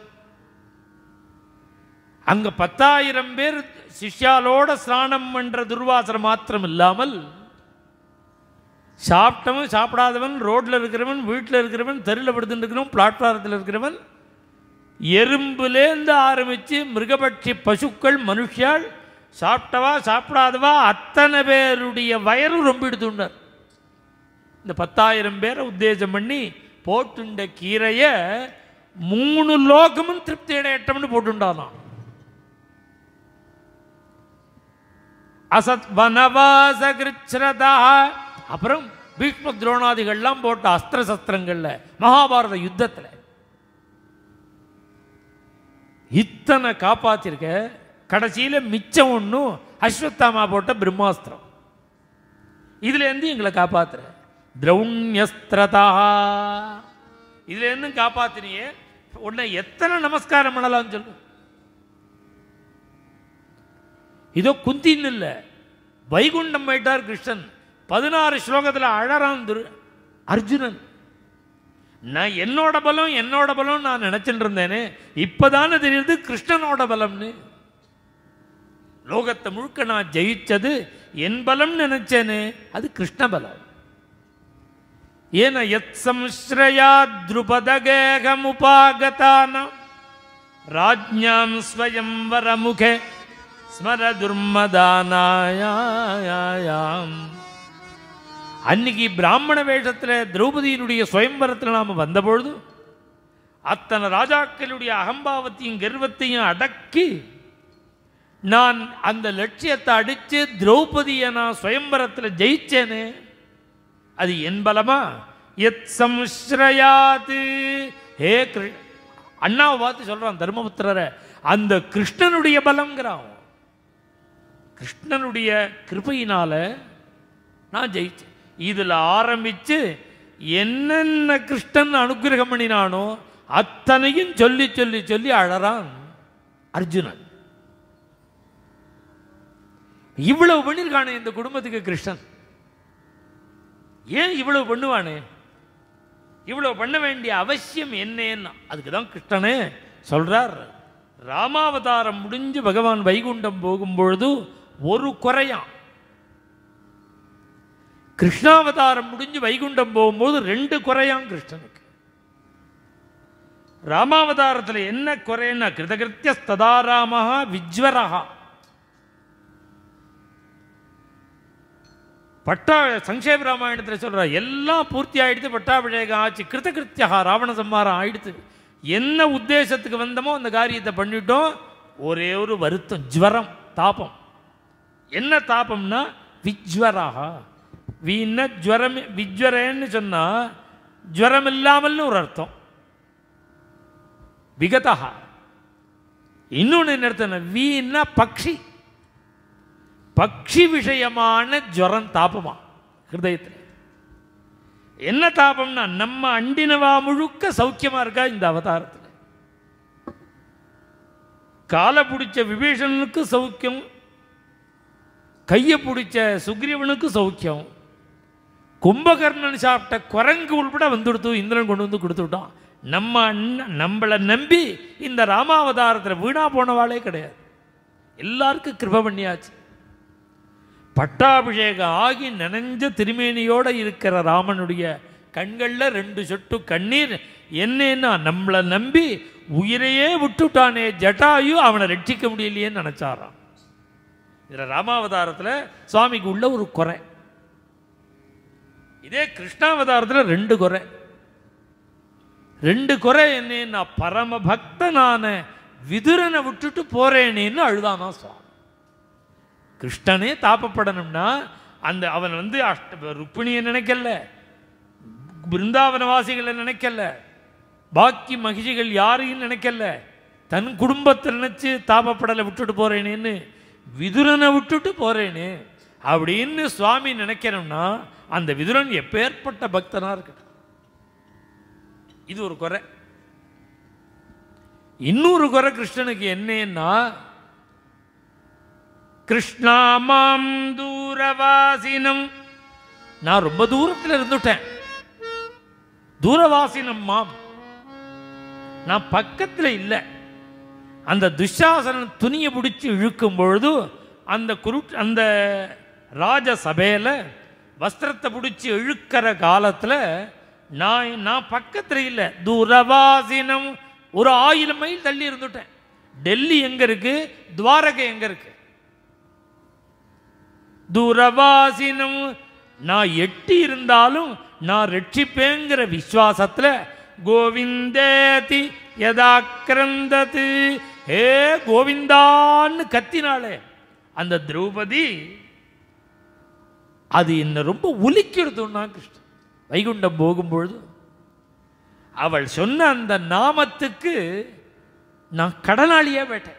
அங்க பத்தாயிரம் பேர் சிஷ்யாலோட ஸ்நானம் பண்ற துர்வாசனம் மாத்திரம் இல்லாமல் சாப்பிட்டவன் சாப்பிடாதவன் ரோட்ல இருக்கிறவன் வீட்டில் இருக்கிறவன் தெருவில் படுத்துட்டு இருக்கிறவன் பிளாட்ஃபாரத்தில் இருக்கிறவன் எறும்புலேருந்து ஆரம்பித்து மிருகபட்சி பசுக்கள் மனுஷியாள் சாப்பிட்டவா சாப்பிடாதவா அத்தனை பேருடைய வயரும் ரொம்ப எடுத்துட்டார் இந்த பத்தாயிரம் பேரை உத்தேசம் பண்ணி போட்டுண்ட கீரையை மூணு லோகமும் திருப்தி அடையட்டம்னு போட்டுண்டாலாம் அசத் வனவாச கிருச்ரதா அப்புறம் பீஷ்ம துரோணாதிகள்லாம் போட்ட அஸ்திர சஸ்திரங்கள்ல மகாபாரத யுத்தத்துல இத்தனை காப்பாத்திருக்க கடைசியில மிச்சம் ஒன்றும் அஸ்வத்தாமா போட்ட பிரம்மாஸ்திரம் இதுல இருந்து எங்களை காப்பாத்துற திரௌண்யஸ்திரதா இதுல இருந்து காப்பாத்தினியே உன்னை எத்தனை நமஸ்காரம் பண்ணலாம்னு சொல்லு இதோ குந்தின்னு இல்லை வைகுண்டம் போயிட்டார் கிருஷ்ணன் பதினாறு ஸ்லோகத்தில் அழறான் திரு அர்ஜுனன் நான் என்னோட பலம் என்னோட பலம் நான் நினைச்சிட்டு இருந்தேனே இப்பதானே தெரியுது கிருஷ்ணனோட பலம்னு லோகத்தை முழுக்க நான் ஜெயிச்சது என் பலம் நினைச்சேனே அது கிருஷ்ண பலம் ஏன எத் சம்ஸ்ரயா திருபதகேகமுபாகதான ராஜ்ஞாம் ஸ்வயம்வரமுகே ஸ்மர துர்மதானாயாம் அன்னைக்கு பிராமண வேஷத்தில் திரௌபதியினுடைய சுயம்பரத்தில் நாம் வந்தபொழுது அத்தனை ராஜாக்களுடைய அகம்பாவத்தையும் கர்வத்தையும் அடக்கி நான் அந்த லட்சியத்தை அடித்து திரௌபதியை நான் சுயம்பரத்தில் ஜெயிச்சேனே அது என் பலமா எத் சம்ஸ்ரயாது ஹே கிரு அண்ணாவை பார்த்து சொல்றான் தர்மபுத்திரரை அந்த கிருஷ்ணனுடைய பலம்ங்கிறான் கிருஷ்ணனுடைய கிருபையினால நான் ஜெயிச்சேன் இதில் ஆரம்பித்து என்னென்ன கிருஷ்ணன் அனுகிரகம் பண்ணினானோ அத்தனையும் சொல்லி சொல்லி சொல்லி அழறான் அர்ஜுனன் இவ்வளவு பண்ணியிருக்கானே இந்த குடும்பத்துக்கு கிருஷ்ணன் ஏன் இவ்வளவு பண்ணுவானே இவ்வளவு பண்ண வேண்டிய அவசியம் என்னன்னா அதுக்கு தான் கிருஷ்ணனே சொல்றார் ராமாவதாரம் முடிஞ்சு பகவான் வைகுண்டம் போகும்பொழுது ஒரு குறையாம் கிருஷ்ணாவதாரம் முடிஞ்சு வைகுண்டம் போகும்போது ரெண்டு குறையாம் கிருஷ்ணனுக்கு ராமாவதாரத்தில் என்ன குறைன்னா கிருதகிருத்திய ததா ராமஹா விஜ்வரஹா பட்டா சங்கேப ராமாயணத்தில் சொல்ற எல்லாம் பூர்த்தி ஆயிடுத்து பட்டாபிஷேகம் ஆச்சு கிருத்தகிருத்தியா ராவண சம்மாரம் ஆயிடுத்து என்ன உத்தேசத்துக்கு வந்தமோ அந்த காரியத்தை பண்ணிட்டோம் ஒரே ஒரு வருத்தம் ஜுவரம் தாபம் என்ன தாபம்னா விஜ்வராக வீண ஜுவரம் விஜ்வரேன்னு சொன்னா ஜுவரம் இல்லாமல்னு ஒரு அர்த்தம் விகதா இன்னொன்று என்ன அர்த்தம் வீண பக்ஷி பக்ஷி விஷயமான ஜுரம் தாபமா ஹிருதயத்தில் என்ன தாபம்னா நம்ம அண்டினவா முழுக்க சௌக்கியமா இருக்கா இந்த அவதாரத்தில் காலை பிடிச்ச விபீஷணனுக்கு சௌக்கியம் கையை பிடிச்ச சுக்ரீவனுக்கு சௌக்கியம் கும்பகர்ணன் சாப்பிட்ட குரங்கு உள்பட வந்துடுத்து இந்திரன் கொண்டு வந்து கொடுத்துட்டான் நம்ம அண்ணன் நம்மளை நம்பி இந்த ராமாவதாரத்தில் வீணா போனவாளே கிடையாது எல்லாருக்கும் கிருப பண்ணியாச்சு பட்டாபிஷேகம் ஆகி நனைஞ்ச திருமேனியோட இருக்கிற ராமனுடைய கண்களில் ரெண்டு சொட்டு கண்ணீர் என்னன்னா நம்மளை நம்பி உயிரையே விட்டுட்டானே ஜட்டாயு அவனை ரட்சிக்க முடியலையேன்னு நினைச்சாராம் இதில் ராமாவதாரத்தில் சுவாமிக்கு உள்ள ஒரு குறை இதே கிருஷ்ணாவதாரத்தில் ரெண்டு குறை ரெண்டு குறை என்னன்னா பரம பக்தனான விதுரனை விட்டுட்டு போறேனேன்னு அழுதானா சுவாமி கிருஷ்ணனே தாப்பப்படணும்னா அந்த அவன் வந்து அஷ்ட ருக்மிணியை நினைக்கல பிருந்தாவனவாசிகளை நினைக்கல பாக்கி மகிழ்ச்சிகள் யாரையும் நினைக்கல தன் குடும்பத்தை நினைச்சு தாபப்படலை விட்டுட்டு போறேனேன்னு விதுரனை விட்டுட்டு போறேனே அப்படின்னு சுவாமி நினைக்கணும்னா அந்த விதுரன் எப்பேற்பட்ட பக்தனா இருக்கட்டும் இது ஒரு குறை இன்னொரு குறை கிருஷ்ணனுக்கு என்னன்னா கிருஷ்ணா மாம் தூரவாசினம் நான் ரொம்ப தூரத்தில் இருந்துட்டேன் தூரவாசினம் மாம் நான் பக்கத்தில் இல்லை அந்த துஷாசனன் துணியை பிடிச்சி இழுக்கும் பொழுது அந்த குரு அந்த ராஜ சபையில் வஸ்திரத்தை பிடிச்சி இழுக்கிற காலத்தில் நான் நான் பக்கத்தில் இல்லை தூரவாசினம் ஒரு ஆயிரம் மைல் தள்ளி இருந்துட்டேன் டெல்லி எங்கே இருக்கு துவாரகை எங்கே இருக்கு தூரவாசினம் நான் எட்டி இருந்தாலும் நான் ரட்சிப்பேங்கிற விசுவாசத்தில் கோவிந்தேதி யதாக்கிரந்தது ஹே கோவிந்தான்னு கத்தினாளே அந்த திரௌபதி அது என்ன ரொம்ப உலிக்கிடுதுன்னா கிருஷ்ணன் வைகுண்டம் போகும்பொழுது அவள் சொன்ன அந்த நாமத்துக்கு நான் கடனாளியே போயிட்டேன்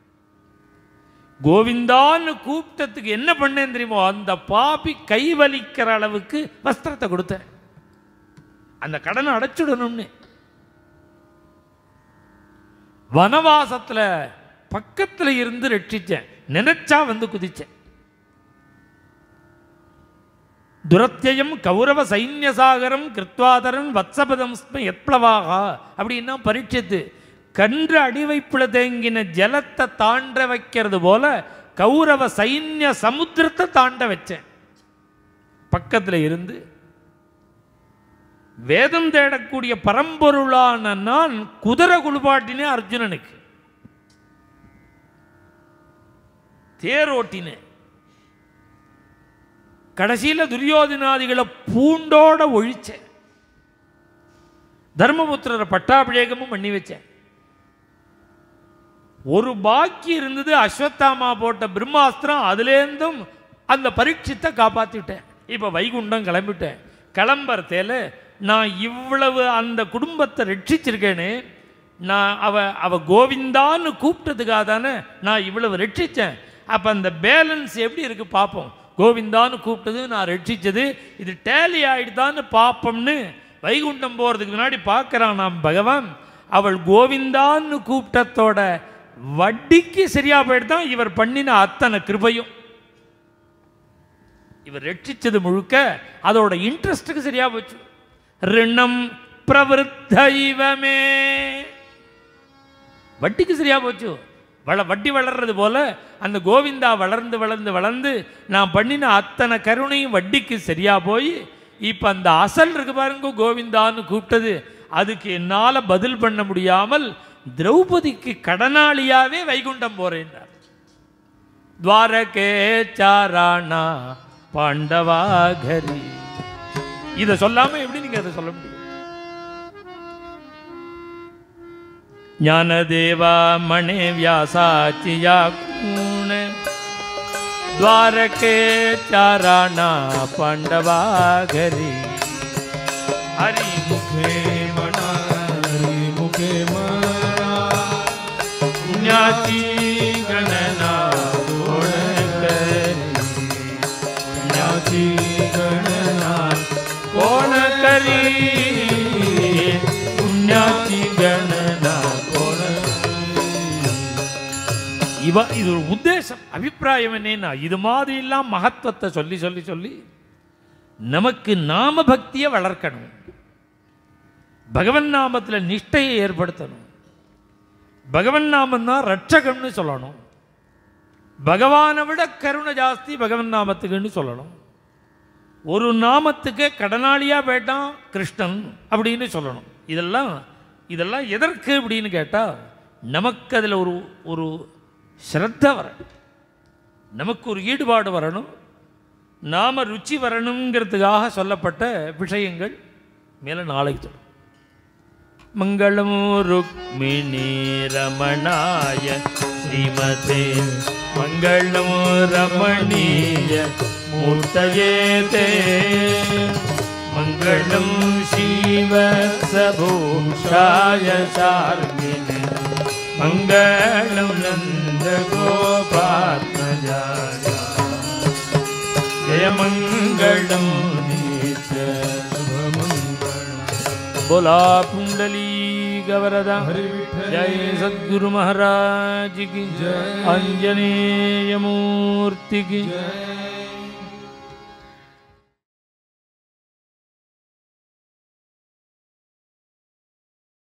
கோவிந்தான்னு கூப்பிட்டதுக்கு என்ன பண்ணேன் தெரியுமோ அந்த பாப்பி கை வலிக்கிற அளவுக்கு வஸ்திரத்தை கொடுத்தேன் அந்த கடனை அடைச்சுடணும்னு வனவாசத்துல பக்கத்துல இருந்து ரட்சிச்சேன் நினைச்சா வந்து குதிச்சேன் துரத்தியம் கௌரவ சைன்யசாகரம் கிருத்வாதரன் வத்சபதம் ஸ்ம எத்ப்ளவாக அப்படின்னா பரீட்சித்து கன்று அடிவைப்புல தேங்கின ஜலத்தை தாண்ட வைக்கிறது போல கௌரவ சைன்ய சமுத்திரத்தை தாண்ட வச்சேன் பக்கத்தில் இருந்து வேதம் தேடக்கூடிய பரம்பொருளான நான் குதிரை குளிப்பாட்டினேன் அர்ஜுனனுக்கு தேரோட்டினேன் கடைசியில் துரியோதனாதிகளை பூண்டோட ஒழிச்சேன் தர்மபுத்திரரை பட்டாபிஷேகமும் பண்ணி வச்சேன் ஒரு பாக்கி இருந்தது அஸ்வத்தாமா போட்ட பிரம்மாஸ்திரம் அதுலேருந்தும் அந்த பரீட்சித்தை காப்பாற்றிட்டேன் இப்போ வைகுண்டம் கிளம்பிட்டேன் கிளம்புறதேல நான் இவ்வளவு அந்த குடும்பத்தை ரட்சிச்சிருக்கேனே நான் அவ அவ கோவிந்தான்னு கூப்பிட்டதுக்காக தானே நான் இவ்வளவு ரட்சித்தேன் அப்போ அந்த பேலன்ஸ் எப்படி இருக்கு பார்ப்போம் கோவிந்தான்னு கூப்பிட்டது நான் ரட்சிச்சது இது டேலி ஆயிடுதான்னு பார்ப்போம்னு வைகுண்டம் போகிறதுக்கு முன்னாடி பார்க்குறான் நாம் பகவான் அவள் கோவிந்தான்னு கூப்பிட்டத்தோட வட்டிக்கு சரியா போயிட்டு இவர் பண்ணின அத்தனை கிருபையும் இவர் ரட்சிச்சது முழுக்க அதோட இன்ட்ரெஸ்ட்டுக்கு சரியா போச்சு ரிணம் பிரவருத்தைவமே வட்டிக்கு சரியா போச்சு வள வட்டி வளர்றது போல அந்த கோவிந்தா வளர்ந்து வளர்ந்து வளர்ந்து நான் பண்ணின அத்தனை கருணையும் வட்டிக்கு சரியா போய் இப்போ அந்த அசல் இருக்கு பாருங்க கோவிந்தான்னு கூப்பிட்டது அதுக்கு என்னால் பதில் பண்ண முடியாமல் திரௌபதிக்கு கடனாளியாவே வைகுண்டம் போறேன்றார் துவாரகே சாராணா பாண்டவாகரி இதை சொல்லாம எப்படி நீங்க அதை சொல்ல முடியும் ಜ್ಞಾನದೇವ ಮಣೆ ವ್ಯಾಸಾಚಿಯ ಕೂಣ ದ್ವಾರಕೆ ಚಾರಾಣ ಪಾಂಡವಾಗರಿ ಹರಿ ಮುಖೇ ಮಣ मुखे मना पुण्याची गणना कोण करी पुण्याची गणना कोण करी पुण्याची गणना कोण இவ இது ஒரு உத்தேசம் அபிப்பிராயம் என்னன்னா இது மாதிரிலாம் மகத்துவத்தை சொல்லி சொல்லி சொல்லி நமக்கு நாம பக்தியை வளர்க்கணும் பகவன் நாமத்தில் நிஷ்டையை ஏற்படுத்தணும் பகவன் நாமம் தான் ரட்சகம்னு சொல்லணும் பகவானை விட கருணை ஜாஸ்தி பகவன் நாமத்துக்குன்னு சொல்லணும் ஒரு நாமத்துக்கு கடனாளியாக போயிட்டான் கிருஷ்ணன் அப்படின்னு சொல்லணும் இதெல்லாம் இதெல்லாம் எதற்கு அப்படின்னு கேட்டால் நமக்கு அதில் ஒரு ஒரு ஸ்ரத்த வரணும் நமக்கு ஒரு ஈடுபாடு வரணும் நாம ருச்சி வரணுங்கிறதுக்காக சொல்லப்பட்ட விஷயங்கள் மேலே நாளைக்கு சொல்லும் மங்களம் ருக்மிணி ரமணாய ஸ்ரீமதே மங்களம் ரமணீய மூர்த்தயே தே மங்களம் சிவ சபூஷாய சார்கிணி மங்களம் நந்த கோபாத்மஜாய ஜெய மங்களம் நித்ய बोला पुंडली गवरदा जय सद्गुरु महाराज की जय आंजनेय मूर्ति की जय